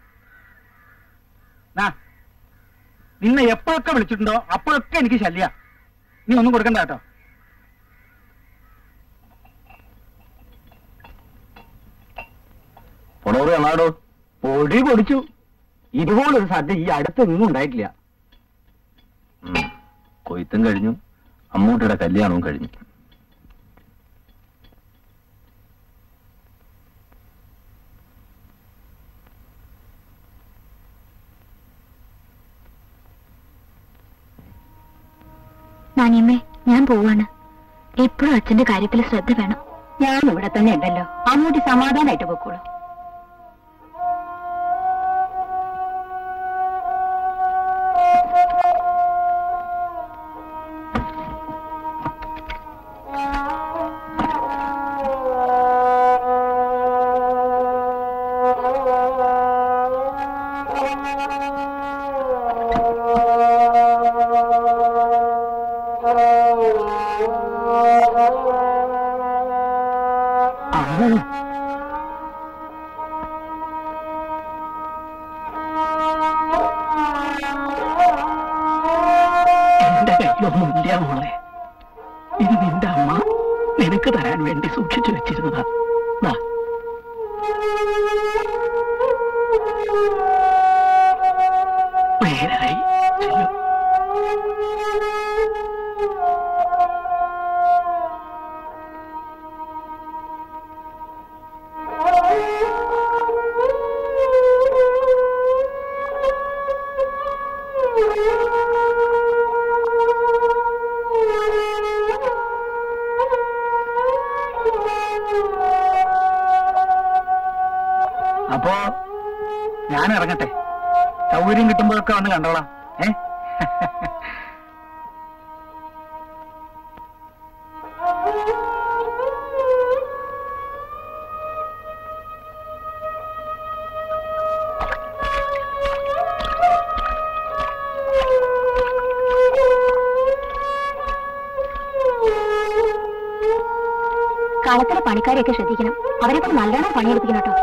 നാ നിന്നെ എപ്പോഴൊക്കെ വിളിച്ചിട്ടുണ്ടോ അപ്പോഴൊക്കെ എനിക്ക് ശല്യ നീ ഒന്നും കൊടുക്കണ്ട കേട്ടോ പൊടോറ് കാണാടോ പൊടി പൊടിച്ചു ഇതുപോലൊരു സദ്യ ഈ അടുത്തൊന്നും ഉണ്ടായിട്ടില്ല കൊയ്ത്തും കഴിഞ്ഞു അമ്മൂട്ടിയുടെ കല്യാണവും കഴിഞ്ഞു നാനിയമ്മേ ഞാൻ പോവാണ് എപ്പോഴും അച്ഛന്റെ കാര്യത്തിൽ ശ്രദ്ധ വേണം ഞാൻ ഇവിടെ തന്നെ ഉണ്ടല്ലോ അമ്മൂട്ടി സമാധാനമായിട്ട് പൊക്കോളൂ Thank you. കയ്യിലൊന്നുമില്ല മോളെ ഇത് നിന്റെ അമ്മ നിനക്ക് തരാൻ വേണ്ടി സൂക്ഷിച്ചു വെച്ചിരുന്നതാ ദാ. നേരായി ചെല്ലു അപ്പോ ഞാൻ ഇറങ്ങട്ടെ സൗകര്യം കിട്ടുമ്പോഴൊക്കെ വന്ന് കണ്ടോളാം ഏ കളത്തിലെ പണിക്കാരെയൊക്കെ ശ്രദ്ധിക്കണം അവരെ കൊണ്ട് നല്ലോണം പണിയെടുപ്പിക്കണം കേട്ടോ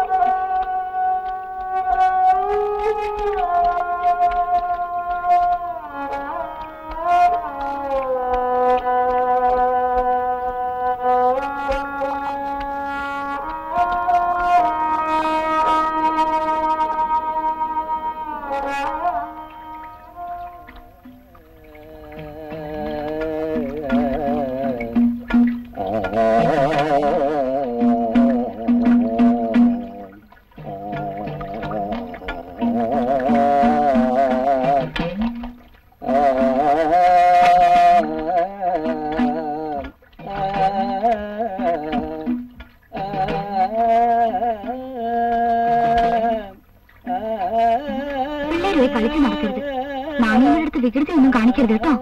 പിള്ളേർ പോയി കളിച്ചു നടക്കരുത് മാമിയുടെ അടുത്ത് വികൃതി ഒന്നും കാണിക്കരുത് കേട്ടോ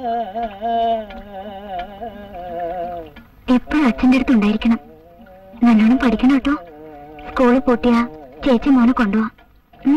എപ്പോഴും അച്ഛന്റെ അടുത്ത് ഉണ്ടായിരിക്കണം നല്ലോണം പഠിക്കണം കേട്ടോ സ്കൂളിൽ പൂട്ടിയ ചേച്ചി മോനെ കൊണ്ടുപോവാ ഉം?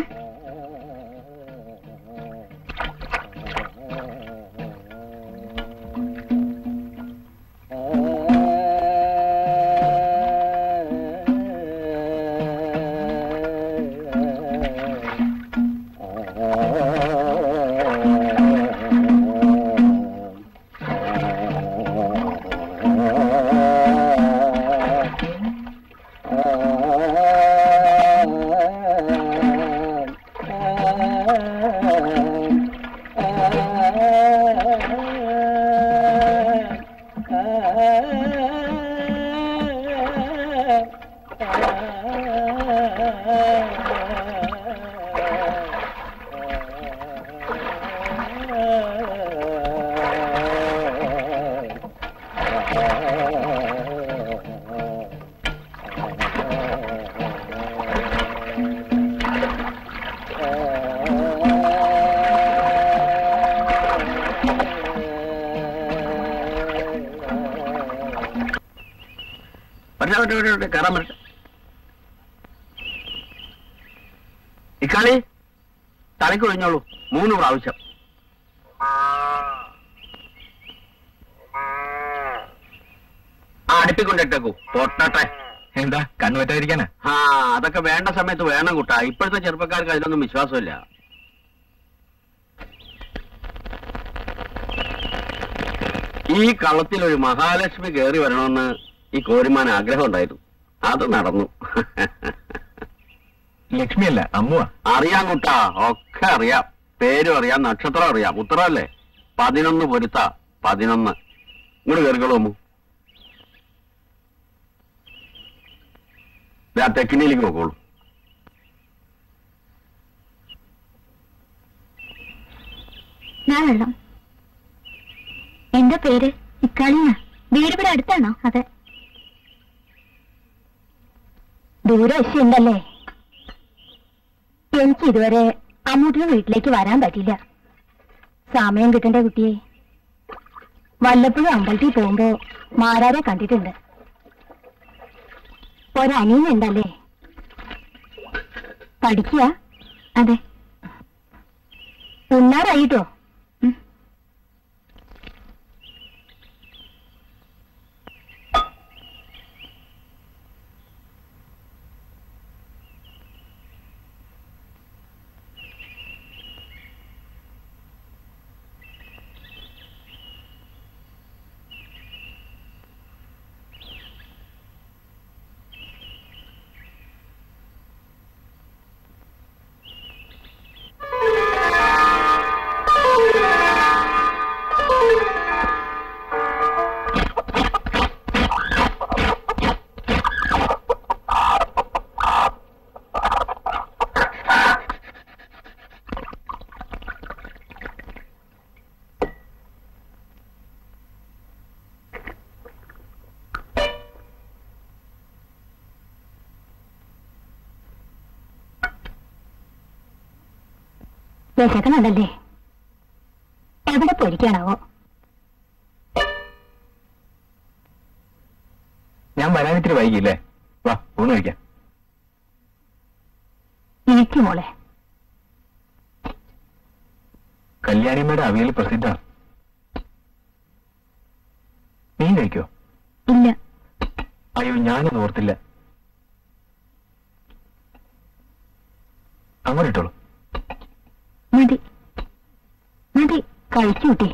വരട്ടെ, വരട്ടെ, വരട്ടെ, വരട്ടെ, കയറാൻ വരട്ടെ ഇക്കാളി തലയ്ക്ക് ഒഴിഞ്ഞോളൂ മൂന്ന് പ്രാവശ്യം ആ അടുപ്പിക്കൊണ്ടിട്ടേക്കൂ പൊട്ടട്ടെ എന്താ കണ്ണു പറ്റാതിരിക്കാനാ ആ അതൊക്കെ വേണ്ട സമയത്ത് വേണം കുട്ടാ ഇപ്പോഴത്തെ ചെറുപ്പക്കാർക്ക് അതിലൊന്നും വിശ്വാസമില്ല ഈ കളത്തിൽ ഒരു മഹാലക്ഷ്മി കയറി വരണമെന്ന് ഈ കോരിമാൻ ആഗ്രഹം ഉണ്ടായിരുന്നു അത് നടന്നു ലക്ഷ്മിയല്ല അമ്മുവാ അറിയാം കുട്ടാ ഒക്കെ അറിയാം പേരും അറിയാം നക്ഷത്രം അറിയാം ഉത്തരവല്ലേ പതിനൊന്ന് പൊരുത്ത പതിനൊന്ന് ഇങ്ങോട്ട് കയറിക്കോളൂ അമ്മു ദേ, ആ തെക്കിനിയിലേക്ക് നോക്കോളൂ ഞാൻ വെള്ളം എന്താ പേര് ഇക്കാളിയ വീട് ഇവിടെ അടുത്താണോ അതെ ദൂരം ഉണ്ടല്ലേ എനിക്ക് ഇതുവരെ അമ്മൂട്ടിയുടെ വീട്ടിലേക്ക് വരാൻ പറ്റില്ല സമയം കിട്ടണ്ടേ കുട്ടിയെ വല്ലപ്പോഴും അമ്പലത്തിൽ പോകുമ്പോ മാരാരെ കണ്ടിട്ടുണ്ട് ഒരനിയനുണ്ടല്ലേ പഠിക്കുക അതെ ഉണ്ണാറായിട്ടോ ഉം. വിശക്കണുണ്ടല്ലേ എവിടെ പൊരിക്കാനാവോ ഞാൻ വരാനിത്തിരി വൈകിയില്ലേ വാ ഊണ് കഴിക്കാം ഇരിക്കും മോളെ കല്യാണിയമ്മയുടെ അവിയൽ പ്രസിദ്ധമാണ് നീ കഴിക്കോ ഇല്ല അയ്യോ ഞാനത് ഓർത്തില്ല അങ്ങോട്ട് ഇട്ടോളൂ മതി മതി കഴിച്ചു കുട്ടി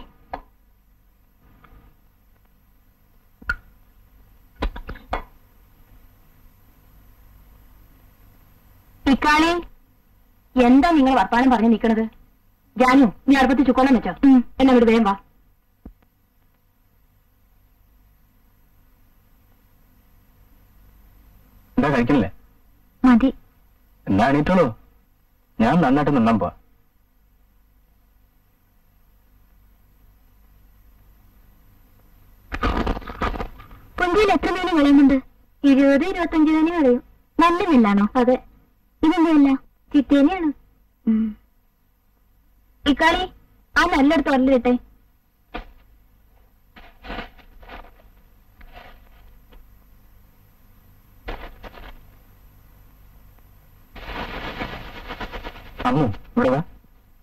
ഇക്കാളി എന്താ നിങ്ങൾ വർത്താനം പറഞ്ഞു നിൽക്കണത് ജാനു നീ അടുപ്പത്ത് ചുക്കോളം വെച്ചോ എന്നാ ഇവിടെ വേഗം വാ എന്താ കഴിക്കണില്ലേ മതി എന്നാ എണീറ്റോളൂ ഞാൻ നന്നായിട്ട് നിന്നാൻ പോവാ പുഞ്ചയിൽ എത്ര മീൻ കളയുന്നുണ്ട് ഇരുപത് ഇരുപത്തഞ്ച് തന്നെ കളയും നല്ല നെല്ലാണോ അതെ ഇതെന്തല്ല ചിത്തേനെയാണ് ഇക്കാളി ആ നല്ലെടുത്ത് വരലിട്ടെ അമ്മു ഇവിടെ വാ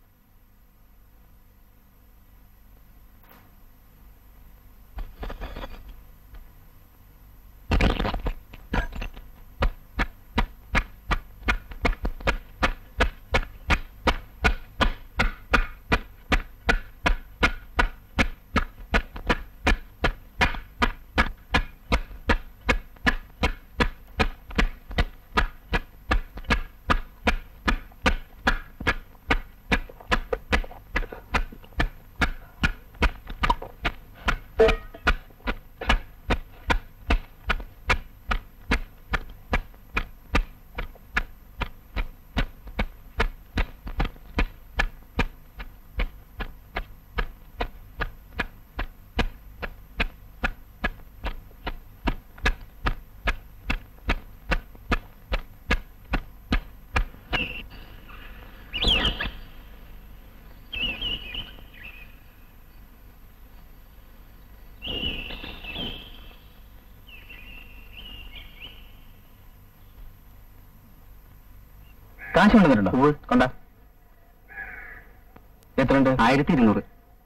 കാശ് കൊണ്ടുവന്നിട്ടുണ്ടോ കൊണ്ടാ എത്രയുണ്ട് ആയിരത്തി ഇരുന്നൂറ്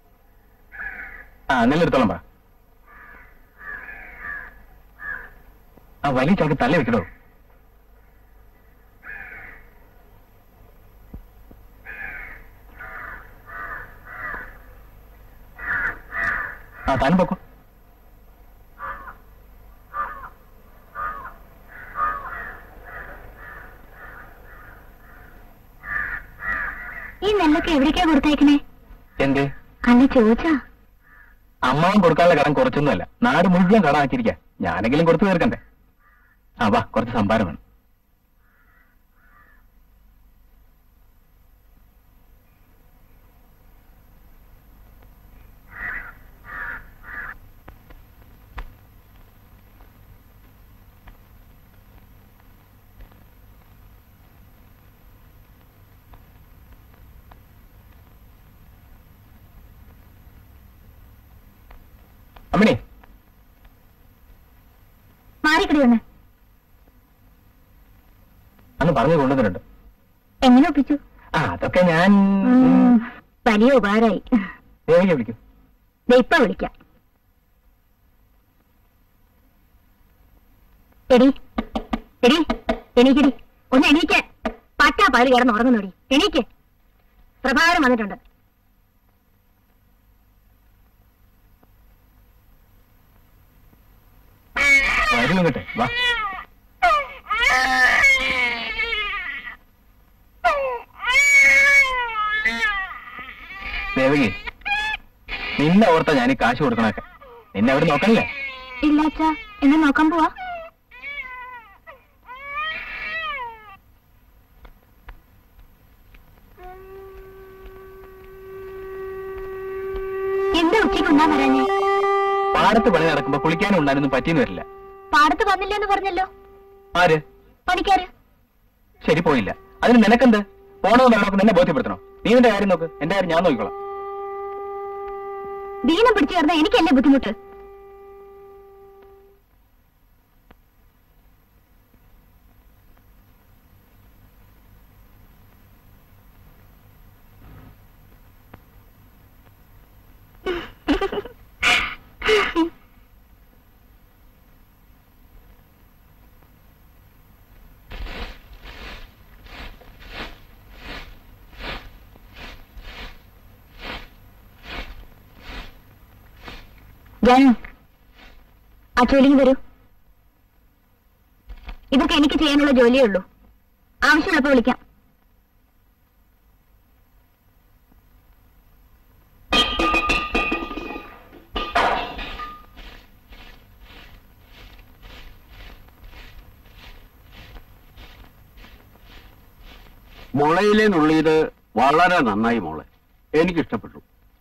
ആ നെല്ലെടുത്തോളം പറ ആ വലിയ ചാക്ക് തല വെക്കണോ ആ താനും പൊക്കോ ഈ നെല്ലൊക്കെ എവിടേക്കാ കൊടുത്തയക്കണേ എന്തേ അല്ല ചോദിച്ചാ അമ്മാവൻ കൊടുക്കാനുള്ള കടം കുറച്ചൊന്നുമല്ല നാട് മുഴുവൻ കടം ആക്കിയിരിക്കാം ഞാനെങ്കിലും കൊടുത്തു തീർക്കണ്ടേ ആ വാ കുറച്ച് സംഭാരം വേണം അമ്മണി മാറിക്കടി ഒന്ന് അന്ന് പറഞ്ഞു കൊണ്ടുവന്നിട്ടുണ്ട് എങ്ങനെ ഒപ്പിച്ചു ആ അതൊക്കെ ഞാൻ ഉം, വലിയ ഉപകാരമായി ദേവിക വിളിക്കും ദേ ഇപ്പൊ വിളിക്കാം എടി എടി എണീക്കടി ഒന്ന് എണീക്ക് പറ്റാ പാല് കിടന്ന് ഉറങ്ങുന്നോടി എണീക്ക് പ്രഭാകരൻ വന്നിട്ടുണ്ട് വരും ഇങ്ങോട്ടെ വാ ദേവകി നിന്നെ ഓർത്ത ഞാൻ ഈ കാശ് കൊടുക്കണൊക്കെ നിന്നെ അവിടെ നോക്കണല്ലേ ഇല്ല അച്ഛാ എന്നെ നോക്കാൻ പോവാ എന്താ ഉച്ചയ്ക്ക് ഉണ്ണാൻ വരാഞ്ഞേ പാടത്ത് പണി നടക്കുമ്പോ കുളിക്കാനും ഉണ്ടായിരുന്നു പറ്റിയെന്ന് വരില്ല പാടത്ത് വന്നില്ലെന്ന് പറഞ്ഞല്ലോ ആര് പണിക്കാര് ശരി പോയില്ല അതിന് നിനക്കെന്ത് പോണോ വേണമൊക്കെ നിന്നെ ബോധ്യപ്പെടുത്തണോ നീ നിന്റെ കാര്യം നോക്ക് എന്റെ കാര്യം ഞാൻ നോക്കിക്കോളാം ദീനം പിടിച്ചു ചേർന്ന എനിക്കല്ലേ ബുദ്ധിമുട്ട് ജാനു ആ ജോലിക്ക് വരൂ ഇതൊക്കെ എനിക്ക് ചെയ്യാനുള്ള ജോലിയേ ഉള്ളൂ ആവശ്യമുള്ളപ്പോ വിളിക്കാം മുളയിലെ നുള്ളിയത് വളരെ നന്നായി മോളെ എനിക്കിഷ്ടപ്പെട്ടു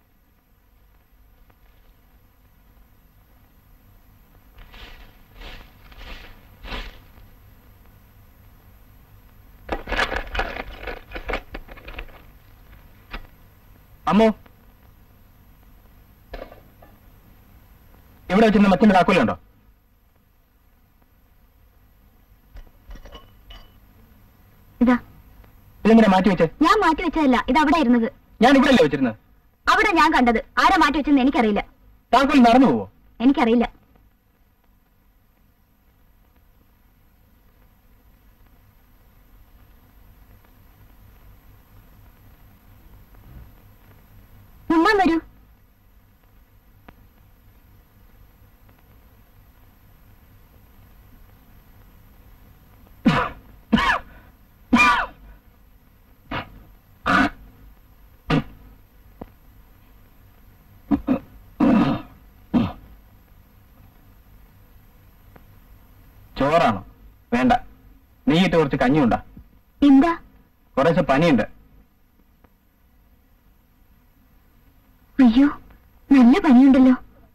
അമ്മോ ഇവിടെ വെച്ചിരുന്ന മച്ചിന്റെ താക്കോലുണ്ടോ ഇതാ ഇതെങ്ങനെ മാറ്റി വെച്ചേ ഞാൻ മാറ്റി വെച്ചതല്ല ഇത് അവിടെ ഇരുന്നത് ഞാൻ ഇവിടെ അല്ലേ വെച്ചിരുന്നത് അവിടെ ഞാൻ കണ്ടത് ആരാ മാറ്റി വെച്ചെന്ന് എനിക്കറിയില്ല താക്കോൽ നടന്നു പോവോ എനിക്കറിയില്ല ഉമ്മ വരൂ ചോറാണോ വേണ്ട നീയിട്ട് കുറച്ച് കഞ്ഞിയുണ്ടാ എന്താ കുറച്ച് പനിയുണ്ട് അയ്യോ നല്ല പനിയുണ്ടല്ലോ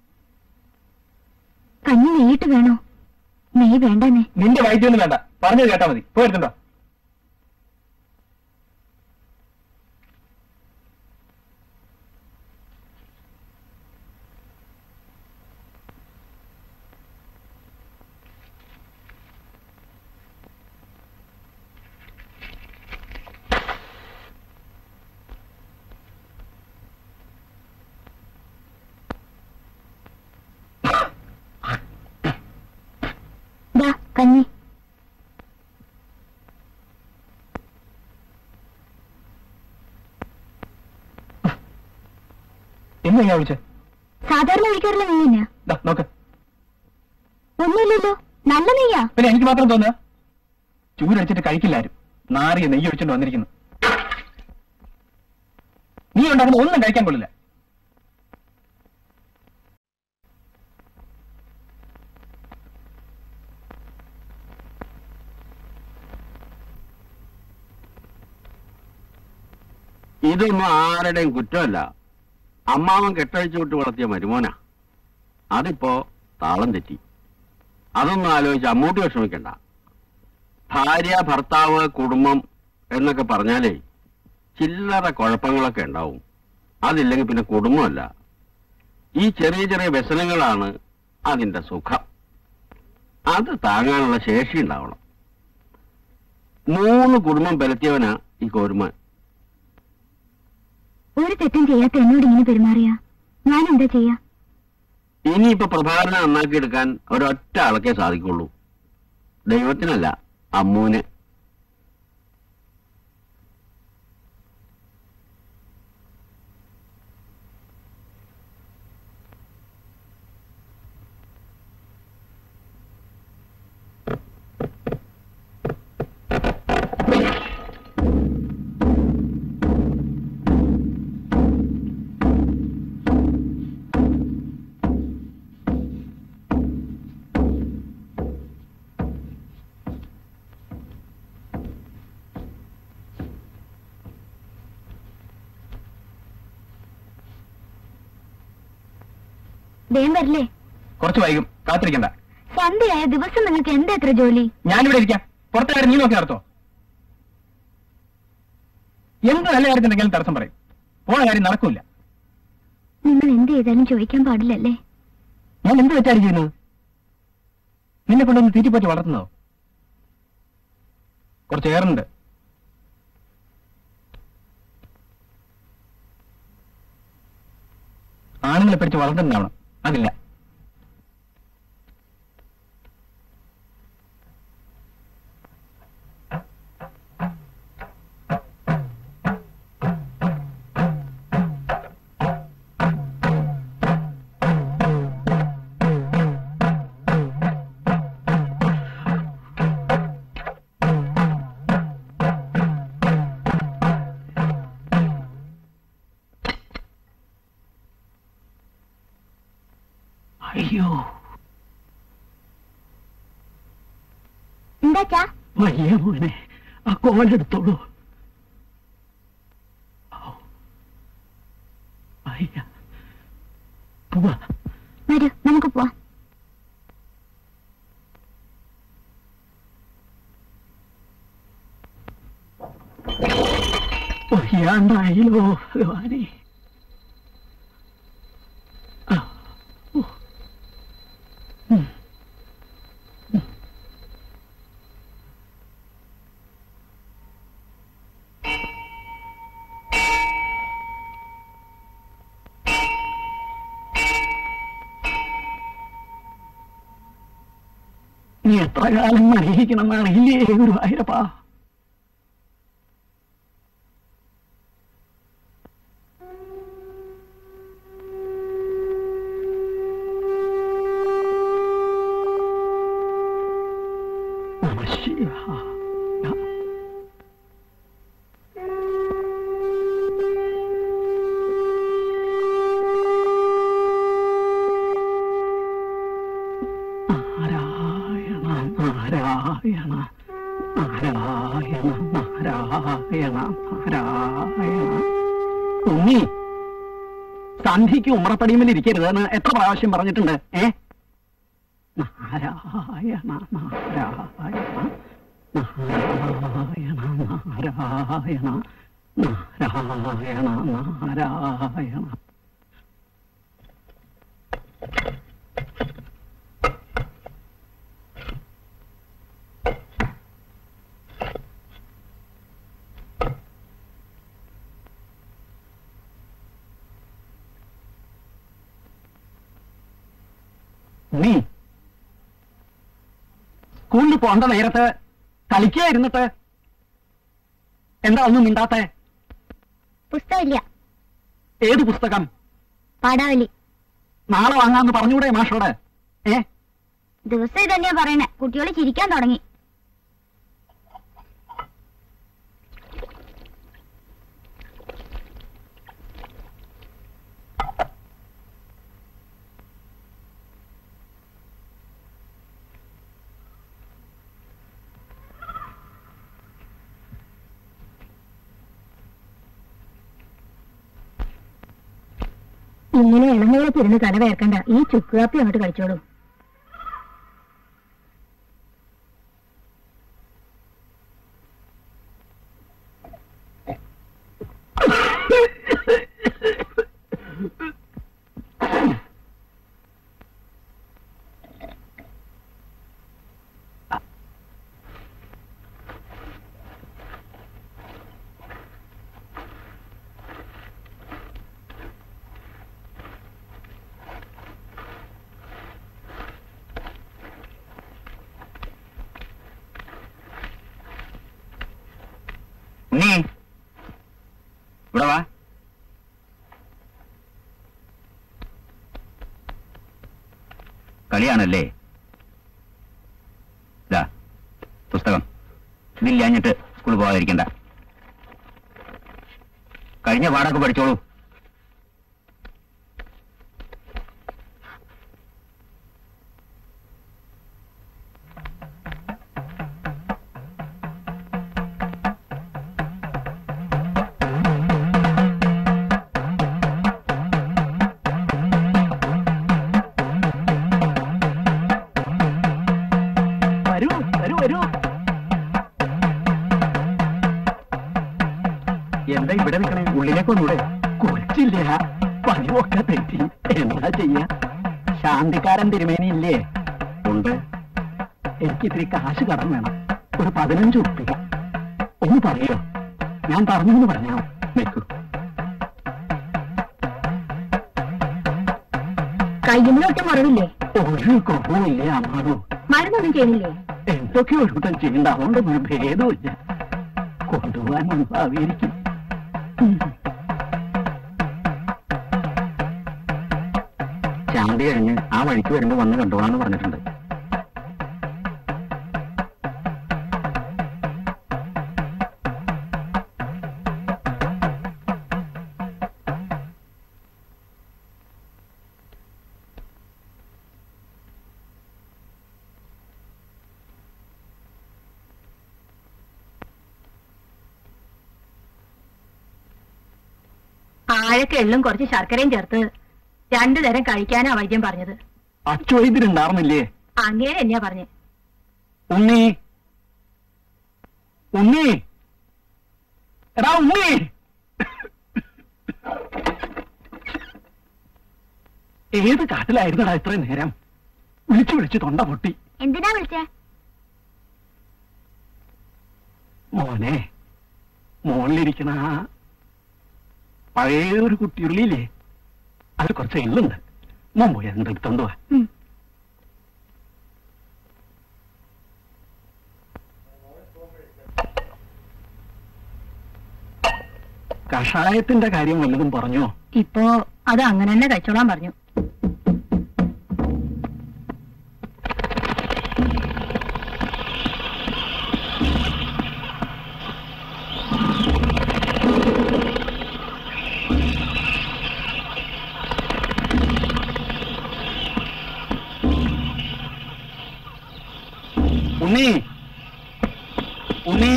കഞ്ഞി നെയ്യിട്ട് വേണോ നെയ്യ് വേണ്ടെന്നേ നിന്റെ വൈദ്യൊന്നും വേണ്ട പറഞ്ഞത് കേട്ടാ മതി പോയിരുന്നുണ്ടോ ദാ കഞ്ഞി ഇന്ന് ഞാൻ വിളിച്ചേ സാധാരണ ഒഴിക്കാറില്ല നെയ്യ് തന്നെയാ ദാ നോക്ക് ഒന്നുമില്ലല്ലോ നല്ല നെയ്യാ പിന്നെ എനിക്ക് മാത്രം തോന്നുക ചൂരടിച്ചിട്ട് കഴിക്കില്ലാരും നാറിയ നെയ്യ് ഒഴിച്ചിട്ട് വന്നിരിക്കുന്നു നീ ഉണ്ടാക്കുന്ന ഒന്നും കഴിക്കാൻ കൊള്ളില്ല ഇതൊന്നും ആരുടെയും കുറ്റമല്ല അമ്മാവൻ കെട്ടഴിച്ചു വിട്ട് വളർത്തിയ മരുമോനാ അതിപ്പോ താളം തെറ്റി അതൊന്നും ആലോചിച്ച് അമ്മൂട്ടി വിഷമിക്കണ്ട ഭാര്യ ഭർത്താവ് കുടുംബം എന്നൊക്കെ പറഞ്ഞാലേ ചില്ലറ കുഴപ്പങ്ങളൊക്കെ ഉണ്ടാവും അതില്ലെങ്കിൽ പിന്നെ കുടുംബമല്ല ഈ ചെറിയ ചെറിയ വ്യസനങ്ങളാണ് അതിന്റെ സുഖം അത് താങ്ങാനുള്ള ശേഷി ഉണ്ടാവണം മൂന്ന് കുടുംബം പരത്തിയവനാ ഈ കോരുമാൻ ഒരു തെറ്റും ചെയ്യാത്ത എന്നോട് ഇങ്ങനെ പെരുമാറിയ ഞാൻ എന്താ ചെയ്യാ ഇനിയിപ്പോ പ്രഭാകരനെ നന്നാക്കിയെടുക്കാൻ ഒരൊറ്റ ആൾക്കേ സാധിക്കുള്ളൂ ദൈവത്തിനല്ല അമ്മൂന് വേം വരില്ലേ കുറച്ച് വൈകും കാത്തിരിക്കണ്ട സന്ധ്യയായ ദിവസം നിങ്ങൾക്ക് എന്താ എത്ര ജോലി ഞാനിവിടെ ഇരിക്കാം പുറത്തെ കാര്യം നീ നോക്കി നടത്തോ എന്ത് നല്ല കാര്യത്തിനെങ്കിലും തടസ്സം പറയും പോണ കാര്യം നടക്കൂല നിങ്ങൾ എന്ത് ചെയ്താലും ചോദിക്കാൻ പാടില്ലല്ലേ ഞാൻ എന്ത് വെച്ചാണ് ചെയ്യുന്നത് നിന്നെ കൊണ്ടൊന്ന് തീറ്റിപ്പറ്റി വളർത്തുന്നോ കുറച്ച് ഏറുണ്ട് ആണുങ്ങളെ പിടിച്ച് വളർത്തുന്നുണ്ടാവണം അതില്ല അയ്യോ എന്താച്ചാ വയ്യ മോനെ ആ കോലെടുത്തോളൂ ഔ. വയ്യ പോവാ വരൂ നമുക്ക് പോവാം വയ്യാണ്ടായില്ലോ ഭഗവാനെ ആ. ഓ. ഉം. നീ എത്ര കാലം അറിയിക്കണമെന്ന് അറിയില്ലേ ഗുരുവായൂരപ്പാ നമ ശിവായ നാരായണ നാരായണ നാരായണ നാരായണ നാരായണ ഉണ്ണി സന്ധിക്ക് ഉമ്രപ്പടിയുമിൽ ഇരിക്കരുതെന്ന് എത്ര പ്രാവശ്യം പറഞ്ഞിട്ടുണ്ട് ഏ നാരായണ നാരായണ നാരായണ നാരായണ നാരായണ നാരായണ നീ സ്കൂളിൽ പോകേണ്ട നേരത്ത് കളിക്കുക ഇരുന്നിട്ട് എന്താ ഒന്നും മിണ്ടാത്തെ പുസ്തകമില്ല ഏത് പുസ്തകം പാടാവലി നാളെ വാങ്ങാന്ന് പറഞ്ഞൂടെ മാഷോട് ഏ ദിവസം ഇതന്നെയാ പറയണേ കുട്ടികൾ ചിരിക്കാൻ തുടങ്ങി ഇങ്ങനെ ഇളനീളത്തിരുന്ന് തല വേർക്കണ്ട ഈ ചുക്കുകാപ്പി അങ്ങോട്ട് കഴിച്ചോളൂ ഉണ്ണി ഇവിടെ വാ കളിയാണല്ലേ ഇതാ പുസ്തകം ഇതില്ലാഞ്ഞിട്ട് സ്കൂളിൽ പോകാതിരിക്കണ്ട കഴിഞ്ഞ പാടൊക്കെ പഠിച്ചോളൂ വരൂ വരൂ വരൂ കൊച്ചില്ല പതിവൊക്കെ തെറ്റി എന്താ ചെയ്യാ ശാന്തിക്കാരൻ തിരുമേനി ഇല്ലേ ഉണ്ട് എനിക്ക് ഇത്തിരി കാശ് കടം വേണം ഒരു പതിനഞ്ച് ഉറുപ്പിക ഒന്ന് പറയോ ഞാൻ പറഞ്ഞെന്ന് പറഞ്ഞാ നിൽക്കൂ കയ്യുമ്പിലൊട്ട് മുറിവില്ലേ ഒരു കുറവില്ലേ അമ്മാടോ മരുന്നൊന്നും ചെയ്യുന്നില്ലേ എന്തൊക്കെ ഒരുത്തം ചെയ്യണ്ട അതുകൊണ്ടൊന്നും ഒരു ഭേദമില്ല കൊണ്ടുപോകാൻ ഭാവിയിരിക്കും ശാന്തി കഴിഞ്ഞ് ആ വഴിക്ക് വരുമ്പോ വന്ന് കണ്ടോളാന്ന് പറഞ്ഞിട്ടുണ്ട് ആഴക്ക് എള്ളും കുറച്ച് ശർക്കരയും ചേർത്ത് രണ്ടു നേരം കഴിക്കാനാ വൈദ്യം പറഞ്ഞത് അച്ചോയ്തിരുണ്ടാർന്നില്ലേ അങ്ങേരെ എന്നാ പറഞ്ഞേ ഉണ്ണി ഉണ്ണി എടാ ഉണ്ണി ഏത് കാട്ടിലായിരുന്നടാ ഇത്രയും നേരം വിളിച്ചു വിളിച്ച് തൊണ്ട പൊട്ടി എന്തിനാ വിളിച്ചേ മോനെ മോളിലിരിക്കണ ആ പഴയ ഒരു കുട്ടിയുള്ളിയില്ലേ അത് കുറച്ച് എള്ളുണ്ട് മോൻ പോയി അങ്ങോട്ട് എടുത്തോണ്ട് വാ കഷായത്തിന്റെ കാര്യം വല്ലതും പറഞ്ഞോ ഇപ്പോ അത് അങ്ങനെ തന്നെ കഴിച്ചോളാൻ പറഞ്ഞു ഉണ്ണി ഉണ്ണി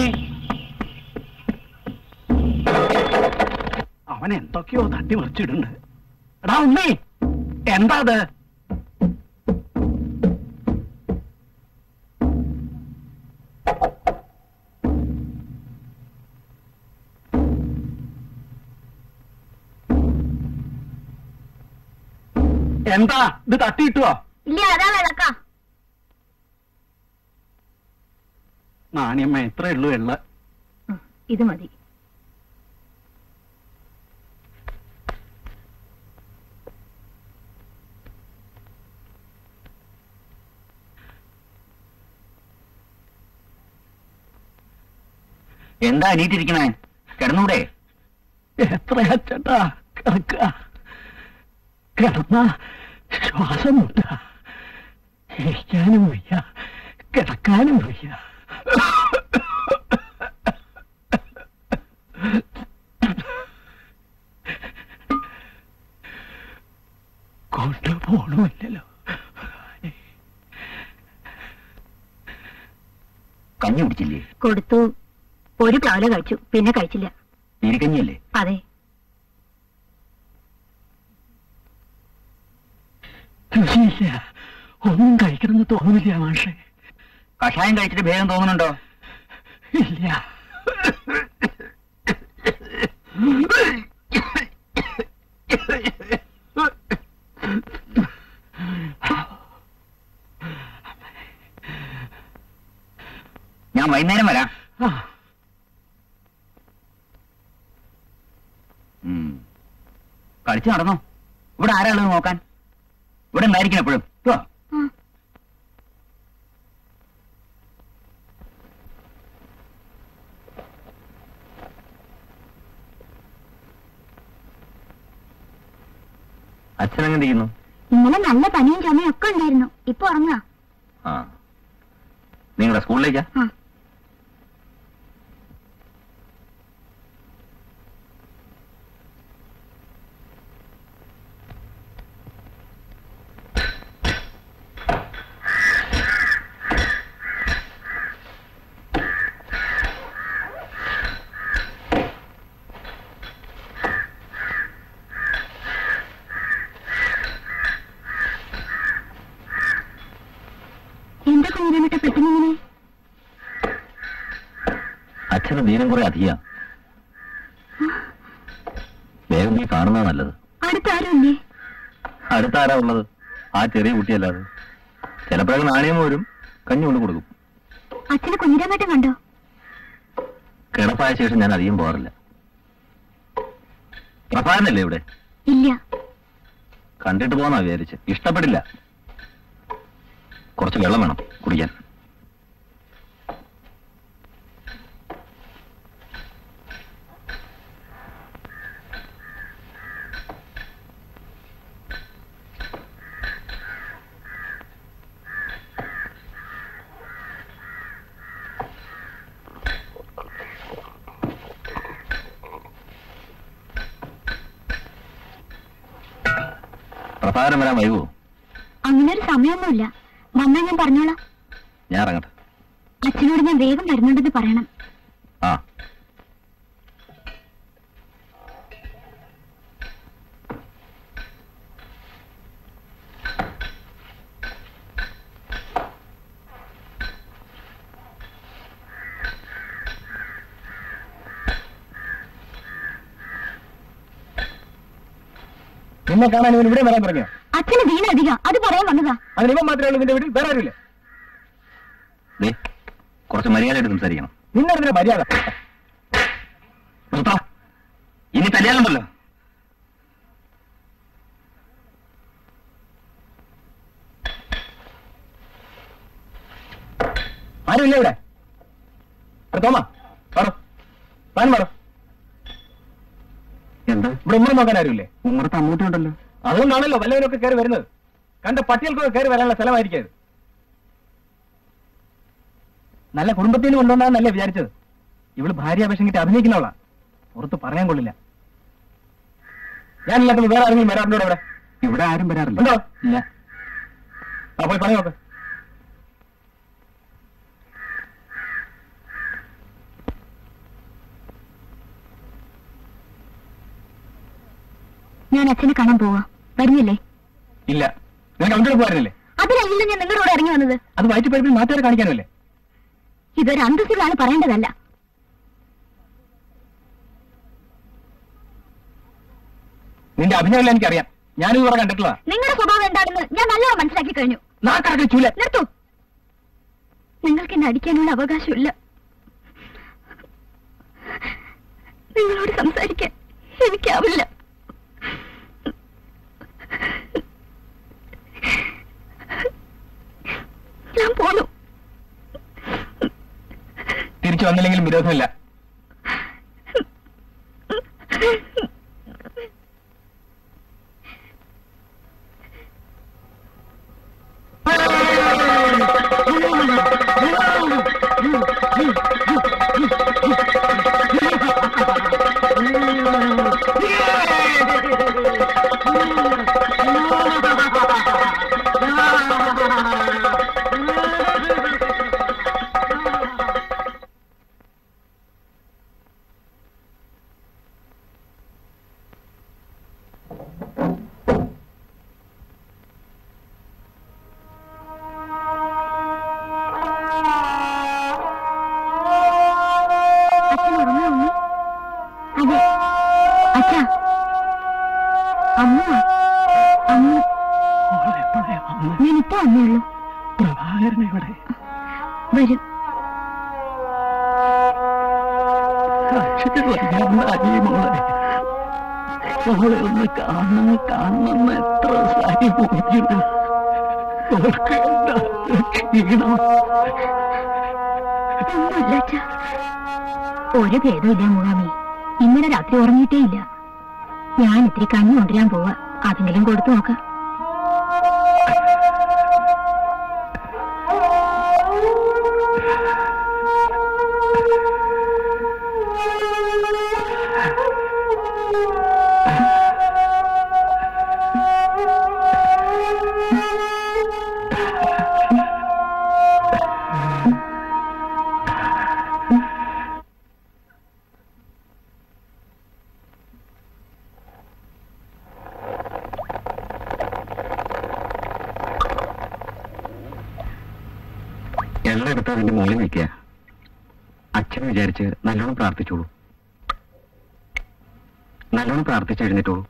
അവൻ എന്തൊക്കെയോ തട്ടി മറിച്ചിടുന്നുണ്ട് എടാ ഉണ്ണി എന്താ അത് എന്താ ഇത് തട്ടിയിട്ടുവോ ഇല്ല അതാ വിളക്ക നാണിയമ്മ എത്ര ഉള്ളൂ എള്ള ഇത് മതി എന്താ എണീറ്റിരിക്കണേ കിടന്നൂടെ എത്രയാ ചേട്ടാ കിടക്ക കിടന്ന ശ്വാസം മുട്ട ഇരിക്കാനും വയ്യ കിടക്കാനും വയ്യ കൊണ്ടുപോകണമില്ലല്ലോ കഞ്ഞി കുടിച്ചില്ലേ കൊടുത്തു ഒരു പ്ലാവില കഴിച്ചു പിന്നെ കഴിച്ചില്ല ഇരിക്കഞ്ഞിയല്ലേ അതെ രുചിയില്ല ഒന്നും കഴിക്കണമെന്ന് തോന്നുന്നില്ല മാഷെ കഷായം കഴിച്ചിട്ട് ഭേദം തോന്നുന്നുണ്ടോ ഇല്ല ഞാൻ വൈകുന്നേരം വരാം ആ, ഉം. കളിച്ചു നടന്നോ ഇവിടെ ആരാ ഉള്ളത് നോക്കാൻ ഇവിടെ ഉണ്ടായിരിക്കണം എപ്പോഴും കേട്ടോ അച്ഛനെങ്ങനെ ഇരിക്കുന്നു ഇന്നലെ നല്ല പനിയും ചുമയും ഒക്കെ ഉണ്ടായിരുന്നു ഇപ്പൊ ഉറങ്ങാ ആ നിങ്ങളുടെ സ്കൂളിലേക്കാ ആ. എന്താ കുഞ്ഞിരമിട്ട പെട്ടെന്നിങ്ങനെ അച്ഛന് ദീനം കുറെ അധിക വേഗം മുന്നിൽ കാണുന്നത് നല്ലത് അടുത്താരുമില്ലേ അടുത്താരാ ഉള്ളത് ആ ചെറിയ കുട്ടിയല്ലാതെ ചിലപ്പോഴൊക്കെ നാണയം വരും കഞ്ഞി കൊണ്ട് കൊടുക്കും അച്ഛനെ കുഞ്ഞിരാമേട്ടൻ കണ്ടോ കിടപ്പായ ശേഷം ഞാൻ അധികം പോകാറില്ല പ്രഭാകരനല്ലേ ഇവിടെ ഇല്ല കണ്ടിട്ട് പോന്നാ വിചാരിച്ച് ഇഷ്ടപ്പെടില്ല കുറച്ച് വെള്ളം വേണം കുടിക്കാൻ പ്രഭാകരൻ വരാൻ വൈകുമോ അങ്ങനെ ഒരു സമയമൊന്നുമില്ല വന്നാ ഞാൻ പറഞ്ഞോളാം ഞാൻ ഇറങ്ങട്ടെ അച്ഛനോട് ഞാൻ വേഗം വരുന്നുണ്ടെന്ന് പറയണം ആ നിന്നെ കാണാൻ ഇവൻ ഇവിടെ വരാൻ തുടങ്ങിയോ അച്ഛന് വീണ അധികം അത് പറയാൻ വന്നതാ അതിന് ഇവൻ മാത്രമേ ഉള്ളൂ നിന്റെ വീട്ടിൽ വേറെ ആരുമില്ല ദേ കുറച്ച് മര്യാദയായിട്ട് സംസാരിക്കണം നിന്നെ മര്യാദ നിർത്താ ഇനി തല്ലിയാലുണ്ടല്ലോ ആരുമില്ല ഇവിടെ എടാ തോമ പറ താൻ പറ എന്താ ഇവിടെ ഉമ്മ നോക്കാൻ ആരുമില്ലേ ഉമ്മറത്ത് അമ്മൂട്ടിയുണ്ടല്ലോ അതുകൊണ്ടാണല്ലോ വല്ലവരൊക്കെ കയറി വരുന്നത് കണ്ട പട്ടികൾക്കൊക്കെ കയറി വരാനുള്ള സ്ഥലമായിരിക്കും ഇത്. നല്ല കുടുംബത്തിൽ നിന്ന് കൊണ്ടുവന്നാന്നല്ലേ വിചാരിച്ചത് ഇവള് ഭാര്യാപേക്ഷം കിട്ടി അഭിനയിക്കുന്നവളാ പുറത്ത് പറയാൻ കൊള്ളില്ല ഞാനില്ലാത്തത് വേറെ ആരെങ്കിലും വരാറുണ്ടോ ഇവിടെ ഇവിടെ ആരും വരാറില്ല ഉണ്ടോ ഇല്ല ആ പോയി പണി നോക്ക് ഞാൻ അച്ഛനെ കാണാൻ പോവാ വരുന്നില്ലേ ഇല്ല നിനക്ക് അവൻ്റെ പോകാറില്ലേ അതിലല്ല ഞാൻ നിങ്ങളുടെ കൂടെ ഇറങ്ങി വന്നത് അത് വയറ്റി പഴുപ്പിൽ നാട്ടുകാരെ കാണിക്കാനല്ലേ ഇതൊരു അന്തസ്സിലാണ് പറയേണ്ടതല്ല നിന്റെ അഭിനയമില്ല എനിക്കറിയാം ഞാനും ഇവിടെ കണ്ടിട്ടുള്ളതാ നിങ്ങളുടെ സ്വഭാവം എന്താണെന്ന് ഞാൻ നല്ലോണം മനസ്സിലാക്കി കഴിഞ്ഞു നാക്കടക്ക് ചൂല നിർത്തൂ നിങ്ങൾക്ക് എന്നെ അടിക്കാനുള്ള അവകാശമില്ല നിങ്ങളോട് സംസാരിക്കാൻ എനിക്കാവില്ല ഞാൻ പോന്നു തിരിച്ചു വന്നില്ലെങ്കിലും വിരോധമില്ല അച്ഛൻ ഉറങ്ങാ ഉണ്ണി അതെ അച്ഛാ അമ്മ അമ്മ ഞാനിപ്പോ വന്നേയുള്ളൂ പ്രഭാകരൻ ഇവിടെ വരും മോളെ ഒന്ന് കാണണം കാണണം എത്ര സാരി പോയിരുന്നു അവർക്ക് എന്താ ക്ഷീണം ഒന്നുമില്ല അച്ഛാ ഒരു ഭേദമില്ല മുഖാമി ഇന്നലെ രാത്രി ഉറങ്ങിയിട്ടേ ഇല്ല ഞാൻ ഇത്തിരി കഞ്ഞി കൊണ്ടുവരാൻ പോവാ അതെങ്കിലും കൊടുത്തു നോക്കാം എല്ലാം എടുത്ത് അതിന്റെ മുകളിൽ വെക്കുക അച്ഛൻ വിചാരിച്ച് നല്ലോണം പ്രാർത്ഥിച്ചോളൂ നല്ല നല്ലോണം പ്രാർത്ഥിച്ചെഴുന്നേറ്റോളൂ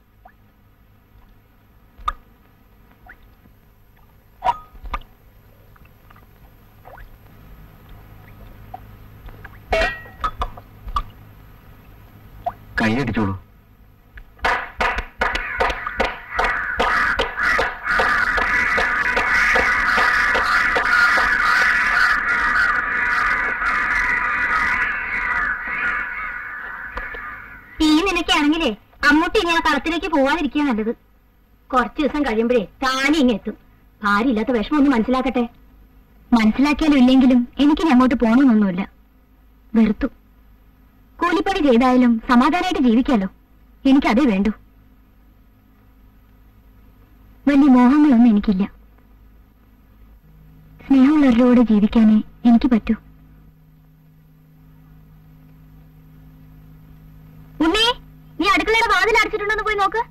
കൈയടിച്ചോളൂ ഈ നിനക്കാണെങ്കിലേ അമ്മൂട്ടി ഇങ്ങനെ കളത്തിലേക്ക് പോവാതിരിക്കുക നല്ലത് കുറച്ചു ദിവസം കഴിയുമ്പോഴേ താനെ ഇങ്ങ് എത്തും ഭാര്യ ഇല്ലാത്ത വിഷമം ഒന്ന് മനസ്സിലാക്കട്ടെ മനസ്സിലാക്കിയാലും ഇല്ലെങ്കിലും എനിക്കിനി അങ്ങോട്ട് പോകണമെന്നൊന്നുമില്ല വെറുത്തു കൂലിപ്പണി ചെയ്തായാലും സമാധാനമായിട്ട് ജീവിക്കാലോ എനിക്കതേ വേണ്ടു വലിയ മോഹങ്ങളൊന്നും എനിക്കില്ല സ്നേഹമുള്ളവരിലൂടെ ജീവിക്കാനേ എനിക്ക് പറ്റൂ ഉണ്ണി നീ അടുക്കളയുടെ വാതിൽ അടച്ചിട്ടുണ്ടോന്ന് പോയി നോക്ക്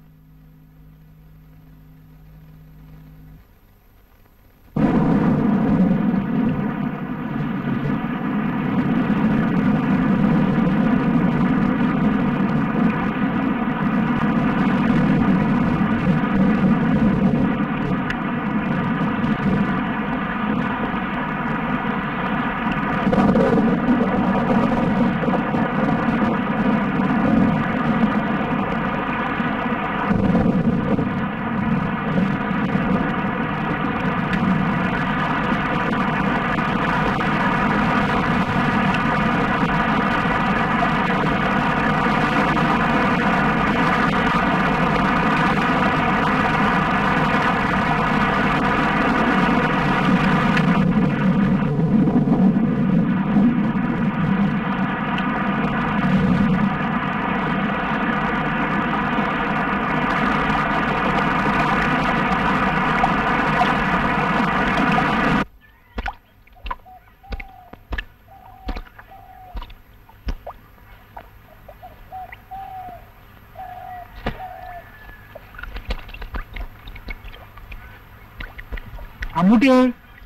അമ്മൂട്ടിയെ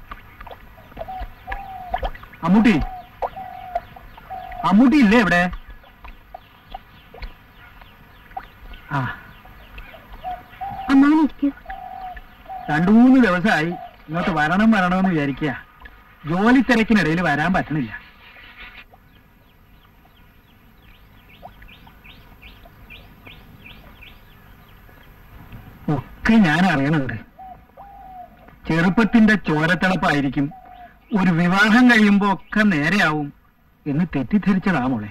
അമ്മൂട്ടി അമ്മൂട്ടി ഇല്ലേ ഇവിടെ ആ അമ്മാവനിരിക്കൂ രണ്ടു മൂന്ന് ദിവസമായി ഇങ്ങോട്ട് വരണം വരണമെന്ന് വിചാരിക്കുക ജോലി തിരക്കിനിടയിൽ വരാൻ പറ്റണില്ല ഒക്കെ ഞാൻ അറിയണുണ്ട് ചെറുപ്പത്തിന്റെ ചോരത്തിളപ്പായിരിക്കും ഒരു വിവാഹം കഴിയുമ്പോ ഒക്കെ നേരെയാവും എന്ന് തെറ്റിദ്ധരിച്ചതാ മോളെ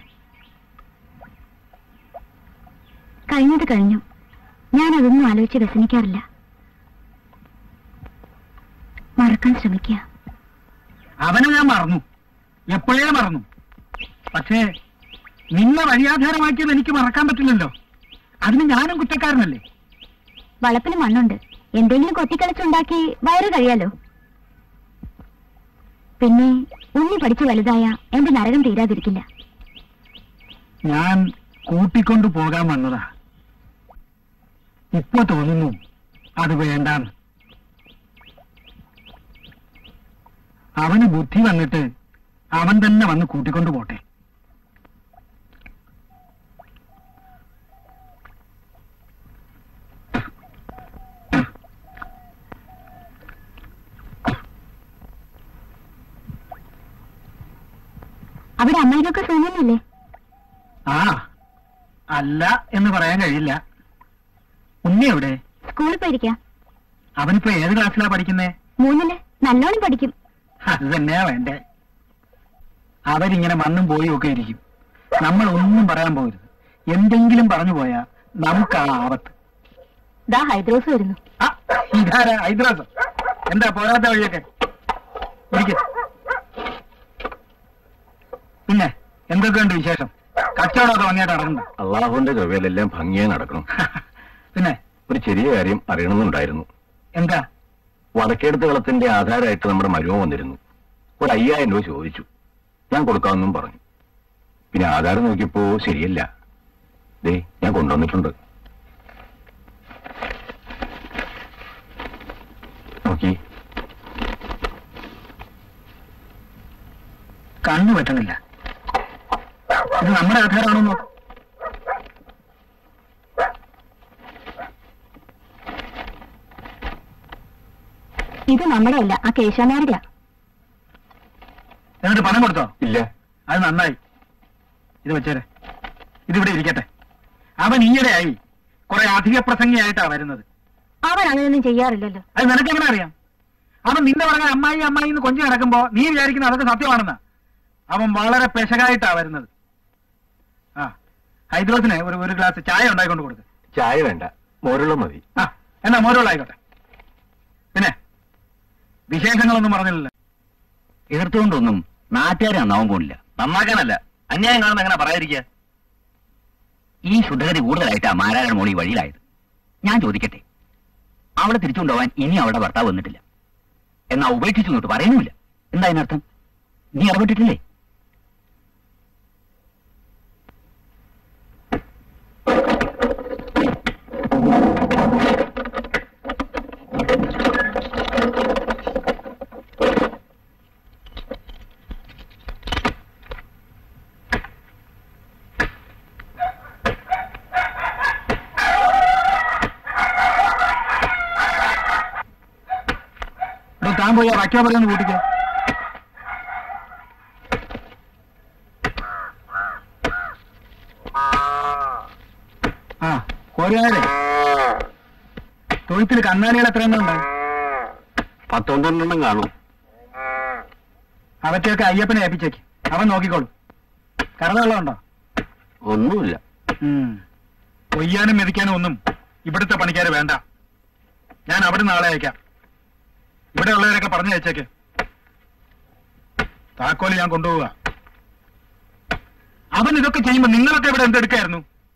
കഴിഞ്ഞത് കഴിഞ്ഞു ഞാൻ അതൊന്നും ആലോചിച്ച് വ്യസനിക്കാറില്ല മറക്കാൻ ശ്രമിക്കുക അവനെ ഞാൻ മറന്നു എപ്പോഴേ മറന്നു പക്ഷേ നിന്നെ വഴിയാധാരമാക്കിയത് എനിക്ക് മറക്കാൻ പറ്റില്ലല്ലോ അതിന് ഞാനും കുറ്റക്കാരനല്ലേ വളപ്പിന് മണ്ണുണ്ട് എന്തെങ്കിലും കൊത്തിക്കളിച്ചുണ്ടാക്കി വയറ് കഴിയാലോ പിന്നെ ഉണ്ണി പഠിച്ചു വലുതായ എന്റെ നരകം തീരാതിരിക്കില്ല ഞാൻ കൂട്ടിക്കൊണ്ടു പോകാൻ വന്നതാ ഇപ്പൊ തോന്നുന്നു അത് വേണ്ടാന്ന് അവന് ബുദ്ധി വന്നിട്ട് അവൻ തന്നെ വന്ന് കൂട്ടിക്കൊണ്ടു പോട്ടെ അവിടെ അമ്മയിലൊക്കെ സുഖമല്ലേ ആ അല്ല എന്ന് പറയാൻ കഴിയില്ല ഉണ്ണി എവിടെ സ്കൂളിൽ പോയിരിക്കാം അവനിപ്പോ ഏത് ക്ലാസ്സിലാ പഠിക്കുന്നേ മൂന്നില് നല്ലോണം പഠിക്കും അത് തന്നെയാ വേണ്ടേ അവരിങ്ങനെ മണ്ണും പോയും ഒക്കെ ഇരിക്കും നമ്മൾ ഒന്നും പറയാൻ പോകരുത് എന്തെങ്കിലും പറഞ്ഞു പോയാ നമുക്കാണ് ആപത്ത് ദാ ഹൈദ്രോസ് വരുന്നു ആ, ഇതാരാ ഹൈദ്രാസ് എന്താ പോരാത്ത വഴിയൊക്കെ ഇരിക്ക്. പിന്നെ എന്തൊക്കെയുണ്ട് വിശേഷം കച്ചവടമൊക്കെ ഭംഗിയായിട്ട് നടക്കുന്നു അള്ളാഹുവിന്റെ കൃപയിലെല്ലാം ഭംഗിയായി നടക്കണം പിന്നെ ഒരു ചെറിയ കാര്യം അറിയണമെന്നുണ്ടായിരുന്നു എന്താ വടക്കേടത്ത് കളത്തിന്റെ ആധാരമായിട്ട് നമ്മുടെ മരുമ വന്നിരുന്നു ഒരു അയ്യായിരം രൂപ ചോദിച്ചു ഞാൻ കൊടുക്കാമെന്നും പറഞ്ഞു പിന്നെ ആധാരം നോക്കിയപ്പോ ശരിയല്ല ദേ ഞാൻ കൊണ്ടുവന്നിട്ടുണ്ട് നോക്കി കണ്ണു പറ്റണില്ല ഇത് നമ്മുടെ ആധാരമാണോ നോക്ക് ഇത് നമ്മുടെ അല്ല ആ കേശവനാരുടെ എന്നിട്ട് പണം കൊടുത്തോ ഇല്ല അത് നന്നായി ഇത് വെച്ചേരെ ഇതിവിടെ ഇരിക്കട്ടെ അവൻ ഈയിടെയായി കുറെ അധിക പ്രസംഗിയായിട്ടാ വരുന്നത് അവൻ അങ്ങനെയൊന്നും ചെയ്യാറില്ലല്ലോ അത് നിനക്കെങ്ങനെ അറിയാം അവൻ നിന്റെ പറഞ്ഞ അമ്മായി അമ്മായി എന്ന് കൊഞ്ചു നടക്കുമ്പോ നീ വിചാരിക്കുന്ന അതൊക്കെ സത്യമാണെന്ന് അവൻ വളരെ പെശകായിട്ടാ വരുന്നത് ആ ഹൈദ്രോസിന് ഒരു ഒരു ഗ്ലാസ് ചായ ഉണ്ടായിക്കൊണ്ട് കൊടുക്ക് ചായ വേണ്ട മോരുള്ള മതി ആ എന്നാ മോരോളായിക്കോട്ടെ പിന്നെ വിശേഷങ്ങളൊന്നും പറഞ്ഞില്ലല്ലോ എതിർത്തുകൊണ്ടൊന്നും നാട്ടുകാരെ നന്നാവാൻ പോണില്ല നന്നാക്കാനല്ല അന്യായം കാണുന്ന എങ്ങനെ പറയാതിരിക്കുക ഈ ശുദ്ധഗതി കൂടുതലായിട്ടാ മാരാരുടെ മോളി വഴിയിലായത് ഞാൻ ചോദിക്കട്ടെ അവളെ തിരിച്ചുകൊണ്ടുപോവാൻ ഇനി അവളുടെ ഭർത്താവ് വന്നിട്ടില്ല എന്നാ ഉപേക്ഷിച്ചു എന്നിട്ട് പറയുന്നുമില്ല എന്താ അതിനർത്ഥം നീ ഇടപെട്ടിട്ടില്ലേ ഇവിടെ താൻ പോയി വയ്ക്കാ പറയുന്ന കൂട്ടിക്ക് ആ കോരുകാരെ തൊഴുത്തിൽ കന്നാലികൾ എത്ര എണ്ണം ഉണ്ട് പത്തൊമ്പതെണ്ണം കാണും അവറ്റൊക്കെ അയ്യപ്പനെ ഏൽപ്പിച്ചേക്ക് അവൻ നോക്കിക്കോളൂ കറവെള്ളമുണ്ടോ ഒന്നുമില്ല കൊയ്യാനും മെതിക്കാനും ഒന്നും ഇവിടുത്തെ പണിക്കാര് വേണ്ട ഞാൻ അവിടെ നാളെ അയക്കാം ഇവിടെ ഉള്ളവരൊക്കെ പറഞ്ഞു അയച്ചേക്ക് താക്കോല് ഞാൻ കൊണ്ടുപോവുക അവൻ ഇതൊക്കെ ചെയ്യുമ്പോ നിങ്ങളൊക്കെ ഇവിടെ എന്തെടുക്കായിരുന്നു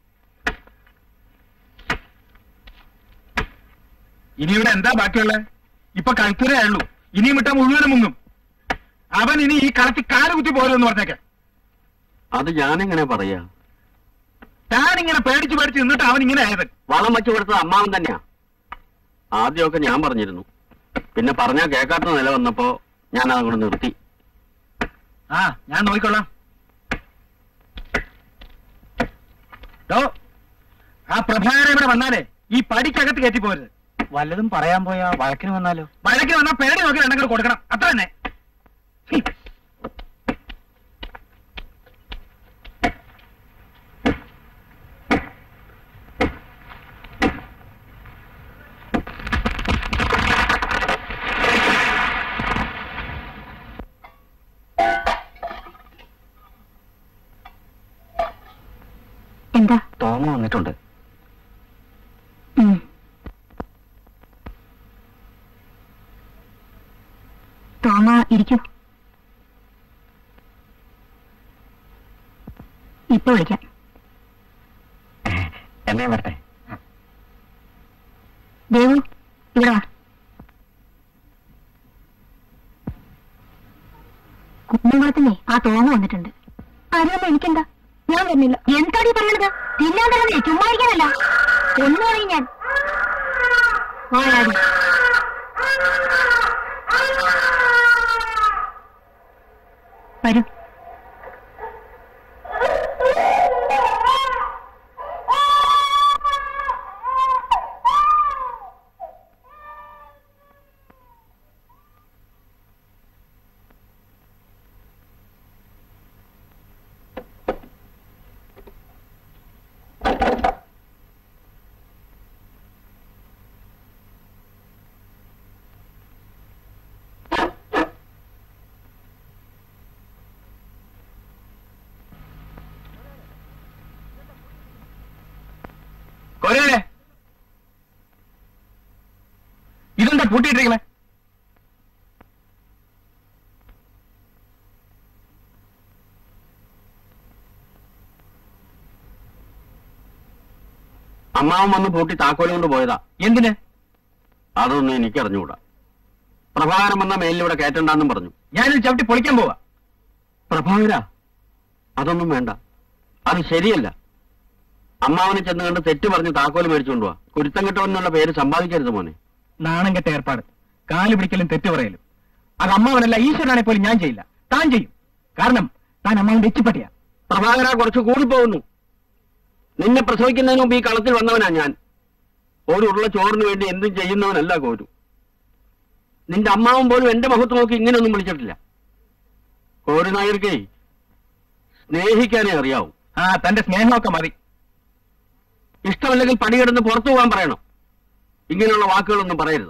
ഇനി ഇവിടെ എന്താ ബാക്കിയുള്ളത് ഇപ്പൊ കഴുത്തരേ ഉള്ളൂ ഇനിയും വിട്ടാ മുഴുവനും മുങ്ങും അവൻ ഇനി ഈ കളത്തിൽ കാല് കുത്തി പോരെന്ന് പറഞ്ഞേക്കെ അത് ഞാനെങ്ങനെ പറയാ താൻ ഇങ്ങനെ പേടിച്ച് പേടിച്ച് നിന്നിട്ട് അവൻ ഇങ്ങനെ ആയത് വളം വെച്ചു കൊടുത്തത് അമ്മാവൻ തന്നെയാ ആദ്യമൊക്കെ ഞാൻ പറഞ്ഞിരുന്നു പിന്നെ പറഞ്ഞാ കേൾക്കാത്ത നില വന്നപ്പോ ഞാൻ അതങ്ങോട്ട് നിർത്തി ആ ഞാൻ നോക്കിക്കൊള്ളാം ഡോ ആ പ്രഭാകരൻ ഇവിടെ വന്നാലേ ഈ പടിക്കകത്ത് കയറ്റി പോരുത് വല്ലതും പറയാൻ പോയാ വഴക്കിന് വന്നാലോ വഴക്കിന് വന്നാൽ പേടി നോക്കി രണ്ടെങ്കിലും കൊടുക്കണം അത്ര തന്നെ ഹും. എന്താ തോമ വന്നിട്ടുണ്ട് ഉം. തോമ ഇരിക്കൂ ഇപ്പൊ വിളിക്കാം എന്നെ വരട്ടെ ദേവു ഇവിടെ വാ കുന്നംകുളത്തിനെ ആ തോമ വന്നിട്ടുണ്ട് ആരും എനിക്കെന്താ ഞാൻ വരുന്നില്ല എന്താടി പറയണത് തിന്നാൻ തന്നെ ചുമ്മാ ഇരിക്കാനല്ല ഒന്നു പറയും ഞാൻ പോയാടി വരൂ കൊരേ ഇതെന്താ പൂട്ടിയിട്ടിരിക്കണേ അമ്മാവൻ വന്ന് പൂട്ടി താക്കോല് കൊണ്ട് പോയതാ എന്തിന് അതൊന്നും എനിക്ക് അറിഞ്ഞുകൂടാ പ്രഭാകരൻ വന്ന മേലിലൂടെ കയറ്റണ്ടെന്നും പറഞ്ഞു ഞാനിത് ചവിട്ടി പൊളിക്കാൻ പോവാ പ്രഭാകര അതൊന്നും വേണ്ട അത് ശരിയല്ല അമ്മാവനെ ചെന്ന് കണ്ട് തെറ്റ് പറഞ്ഞ് താക്കോല് മേടിച്ചുകൊണ്ടുവാ കുരുത്തം കിട്ടുമെന്നുള്ള പേര് സമ്പാദിക്കരുത് മോനെ നാണം കെട്ട ഏർപ്പാട് കാല് പിടിക്കലും തെറ്റ് പറയലും അത് അമ്മാവനല്ല ഈശ്വരനാണെ പോലും ഞാൻ ചെയ്യില്ല താൻ ചെയ്യും കാരണം താൻ അമ്മാവന്റെ എച്ചിപ്പട്ടിയാ പ്രഭാകര കുറച്ച് കൂടിപ്പോകുന്നു നിന്നെ പ്രസവിക്കുന്നതിന് മുമ്പ് ഈ കളത്തിൽ വന്നവനാ ഞാൻ ഒരു ഉരുള ചോറിന് വേണ്ടി എന്തും ചെയ്യുന്നവനല്ല കോരു നിന്റെ അമ്മാവൻ പോലും എന്റെ മുഖത്ത് നോക്കി ഇങ്ങനെയൊന്നും വിളിച്ചിട്ടില്ല കോടി നായർക്കേ സ്നേഹിക്കാനേ അറിയാവൂ ആ തന്റെ സ്നേഹമൊക്കെ മതി ഇഷ്ടമല്ലെങ്കിൽ പണികിടന്ന് പുറത്തു പോകാൻ പറയണം ഇങ്ങനെയുള്ള വാക്കുകളൊന്നും പറയരുത്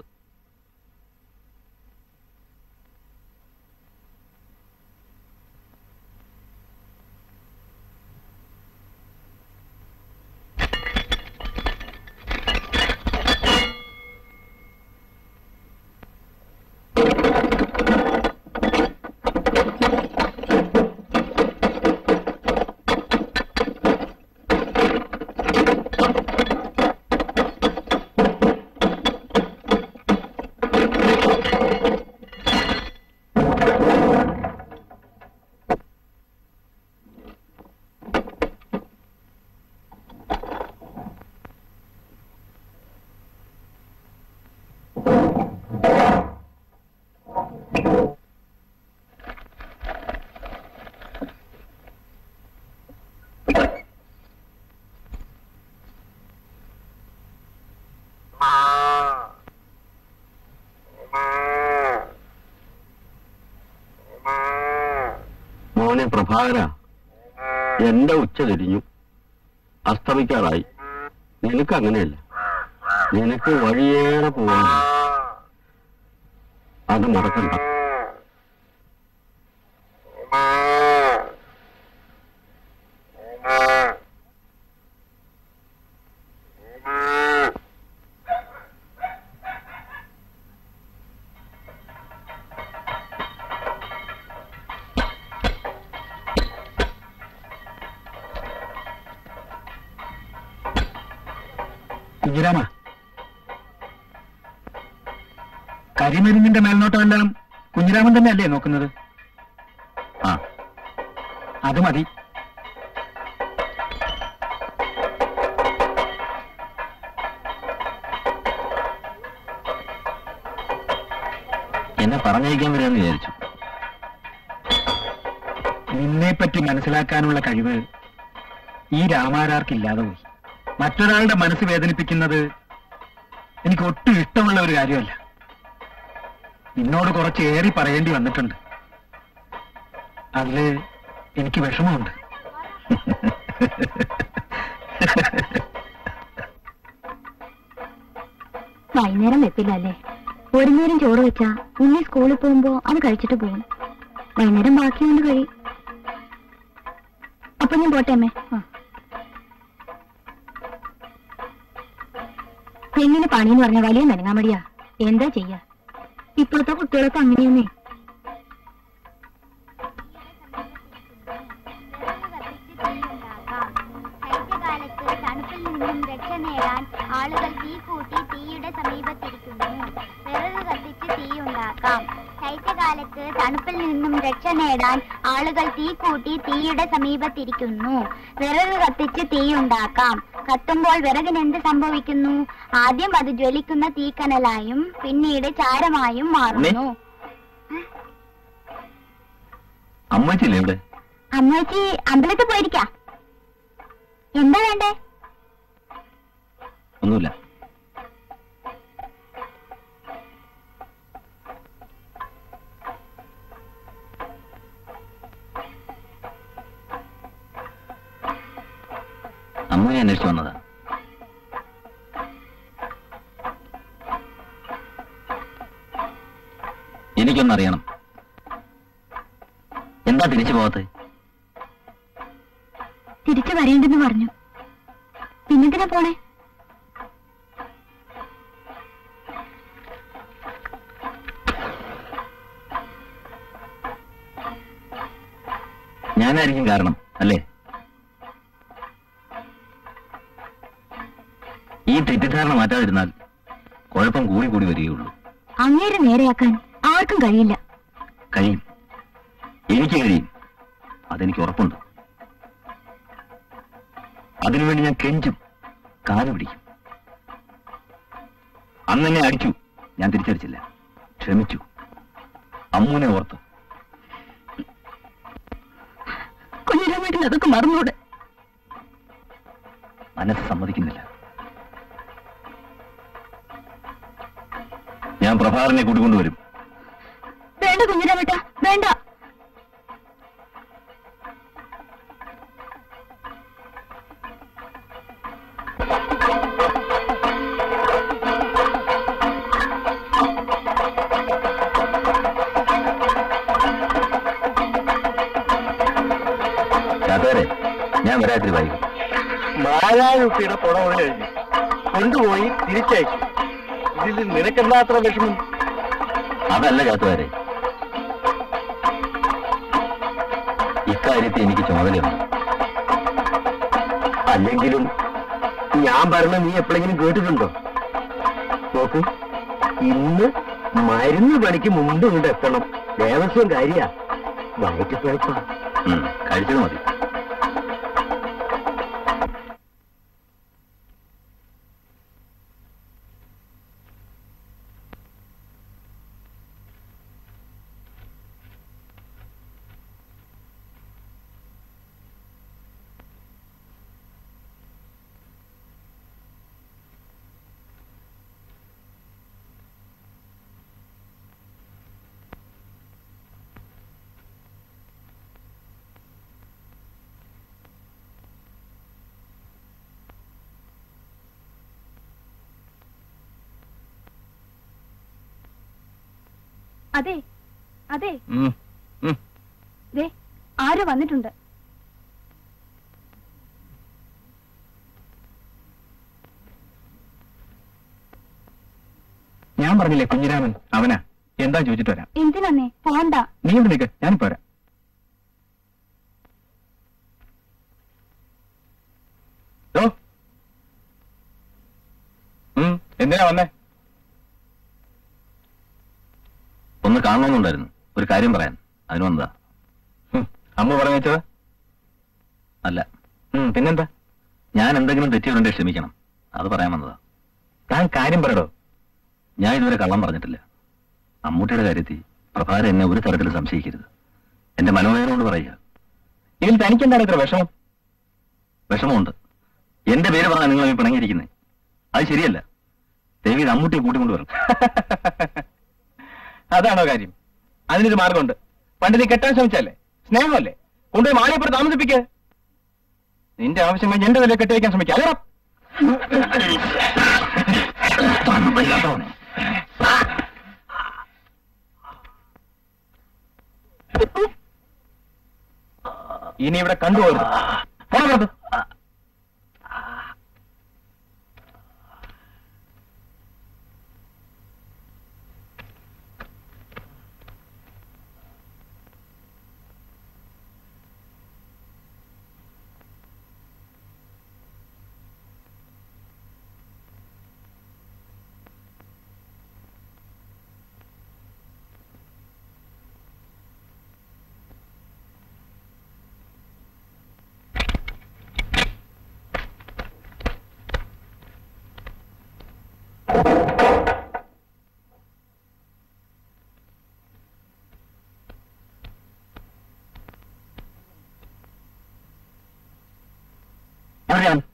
മോനെ പ്രഭാകര എന്റെ ഉച്ച തിരിഞ്ഞു അസ്തമിക്കാറായി നിനക്ക് അങ്ങനെയല്ല നിനക്ക് വഴിയേറെ പോവാൻ അത് മറക്കണ്ട കുഞ്ഞിരാമ കരിമരുന്നിന്റെ മേൽനോട്ടമെല്ലാം കുഞ്ഞിരാമൻ തന്നെ അല്ലേ നോക്കുന്നത് ആ അത് മതി എന്നെ പറഞ്ഞയക്കാൻ വരാമെന്ന് വിചാരിച്ചു നിന്നെപ്പറ്റി മനസ്സിലാക്കാനുള്ള കഴിവ് ഈ രാമാരാർക്കില്ലാതെ പോയി മറ്റൊരാളുടെ മനസ്സ് വേദനിപ്പിക്കുന്നത് എനിക്ക് ഒട്ടും ഇഷ്ടമുള്ള ഒരു കാര്യമല്ല നിന്നോട് കുറച്ച് ഏറി പറയേണ്ടി വന്നിട്ടുണ്ട് അതില് എനിക്ക് വിഷമമുണ്ട് വൈകുന്നേരം വെപ്പില്ല അല്ലേ ഒരു നേരം ചോറ് വെച്ചാ ഉണ്ണി സ്കൂളിൽ പോകുമ്പോ അത് കഴിച്ചിട്ട് പോകും വൈകുന്നേരം ബാക്കി കൊണ്ട് കഴിയും അപ്പൊ ഞാൻ പോട്ടെ അമ്മേ ആ. പെണ്ണിന് പണിന്ന് പറഞ്ഞ വലിയ നനങ്ങാമടിയാ എന്താ ചെയ്യാ ഇപ്പോഴത്തെ കുട്ടികളൊക്കെ അങ്ങനെയാന്നേ ശൈത്യകാലത്ത് തണുപ്പിൽ നിന്നും രക്ഷ നേടാൻ ആളുകൾ തീ കൂട്ടി തീയുടെ സമീപത്തിരിക്കുന്നു വിറക് കത്തിച്ച് തീയുണ്ടാക്കാം ശൈത്യകാലത്ത് തണുപ്പിൽ നിന്നും രക്ഷ നേടാൻ ആളുകൾ തീ കൂട്ടി തീയുടെ സമീപത്തിരിക്കുന്നു വിറക് കത്തിച്ച് തീയുണ്ടാക്കാം കത്തുമ്പോൾ വിറകിന് എന്ത് സംഭവിക്കുന്നു ആദ്യം അത് ജ്വലിക്കുന്ന തീക്കനലായും പിന്നീട് ചാരമായും മാറുന്നു അമ്മച്ചില്ലേ ഇവിടെ അമ്മച്ചി അമ്പലത്തിൽ പോയിരിക്കാം എന്താ വേണ്ടേ ഒന്നുമില്ല അമ്മയെ അന്വേഷിച്ചു വന്നതാ എനിക്കൊന്നറിയണം എന്താ തിരിച്ചു പോകാത്തത് തിരിച്ചു വരേണ്ടെന്ന് പറഞ്ഞു പിന്നെന്തിനാ പോണേ ഞാനായിരിക്കും കാരണം അല്ലേ ഈ തെറ്റിദ്ധാരണ മാറ്റാതിരുന്നാൽ കുഴപ്പം കൂടി കൂടി വരികയുള്ളൂ അങ്ങേരെ നേരെയാക്കാൻ ആർക്കും കഴിയില്ല കഴിയും എനിക്ക് കഴിയും അതെനിക്ക് ഉറപ്പുണ്ട് അതിനുവേണ്ടി ഞാൻ കെഞ്ചും കാല് പിടിക്കും അന്നെന്നെ അടിച്ചു ഞാൻ തിരിച്ചടിച്ചില്ല ക്ഷമിച്ചു അമ്മൂനെ ഓർത്ത് കുഞ്ഞിരാമേട്ടിന് അതൊക്കെ മറന്നൂടെ മനസ്സ് സമ്മതിക്കുന്നില്ല ഞാൻ പ്രഭാകരനെ കൂട്ടിക്കൊണ്ടുവരും ഞാൻ വരാത്തിരി വൈകും മായാകുട്ടിയുടെ പുറവ് കഴിഞ്ഞു കൊണ്ടുപോയി തിരിച്ചയച്ചു ഇതിൽ നിനക്കെന്താ അത്ര വിഷമം അതല്ല ചാത്തുകാരെ ഇക്കാര്യത്തിൽ എനിക്ക് ചുമതലയുണ്ട് അല്ലെങ്കിലും ഞാൻ പറഞ്ഞ നീ എപ്പോഴെങ്കിലും കേട്ടിട്ടുണ്ടോ നോക്കൂ ഇന്ന് മരുന്ന് പണിക്ക് മുമ്പ് ഇങ്ങോട്ട് എത്തണം ദേവസ്വം കാര്യ വയറ്റ് കുഴപ്പാ ഉം, കഴിച്ചത് മതി അതെ അതെ ഉം, ഉം. ദേ ആരോ വന്നിട്ടുണ്ട് ഞാൻ പറഞ്ഞില്ലേ കുഞ്ഞിരാമൻ അവനാ എന്താ ചോദിച്ചിട്ട് വരാം എന്തിനന്നേ പോണ്ട നീ ഇവിടെ നിൽക്ക് ഞാനിപ്പോ വരാം ഓ ഉം, എന്തിനാ വന്നേ ഒന്ന് കാണണമെന്നുണ്ടായിരുന്നു ഒരു കാര്യം പറയാൻ അതിന് വന്നതാ ഉം, അമ്മ പറഞ്ഞു വെച്ചത് അല്ല ഉം, പിന്നെന്താ ഞാൻ എന്തെങ്കിലും തെറ്റിയുണ്ടെ ക്ഷമിക്കണം അത് പറയാൻ വന്നതാ താൻ കാര്യം പറയടോ ഞാൻ ഇതുവരെ കള്ളം പറഞ്ഞിട്ടില്ല അമ്മൂട്ടിയുടെ കാര്യത്തിൽ പ്രഭാരം എന്നെ ഒരു തരത്തിൽ സംശയിക്കരുത് എന്റെ മനോവേദന കൊണ്ട് പറയുക ഇതിൽ തനിക്കെന്താണ് ഇത്ര വിഷമം വിഷമമുണ്ട് എന്റെ പേര് പറഞ്ഞാൽ നിങ്ങൾ ഈ പിണങ്ങിയിരിക്കുന്നത് അത് ശരിയല്ല ദേവി ഇത് അമ്മൂട്ടിയെ കൂട്ടിക്കൊണ്ടുവരണം അതാണോ കാര്യം അതിനൊരു മാർഗമുണ്ട് പണ്ട് നീ കെട്ടാൻ ശ്രമിച്ചല്ലേ സ്നേഹമല്ലേ കൊണ്ടുപോയി മാളിയപ്പുറത്ത് താമസിപ്പിക്ക് നിന്റെ ആവശ്യം കഴിഞ്ഞ് എന്റെ നില കെട്ടിവെക്കാൻ ശ്രമിക്കാം അല്ലേ ഇനി ഇവിടെ കണ്ടുപോകരുത് പോകരുത് എവിടെയാണ്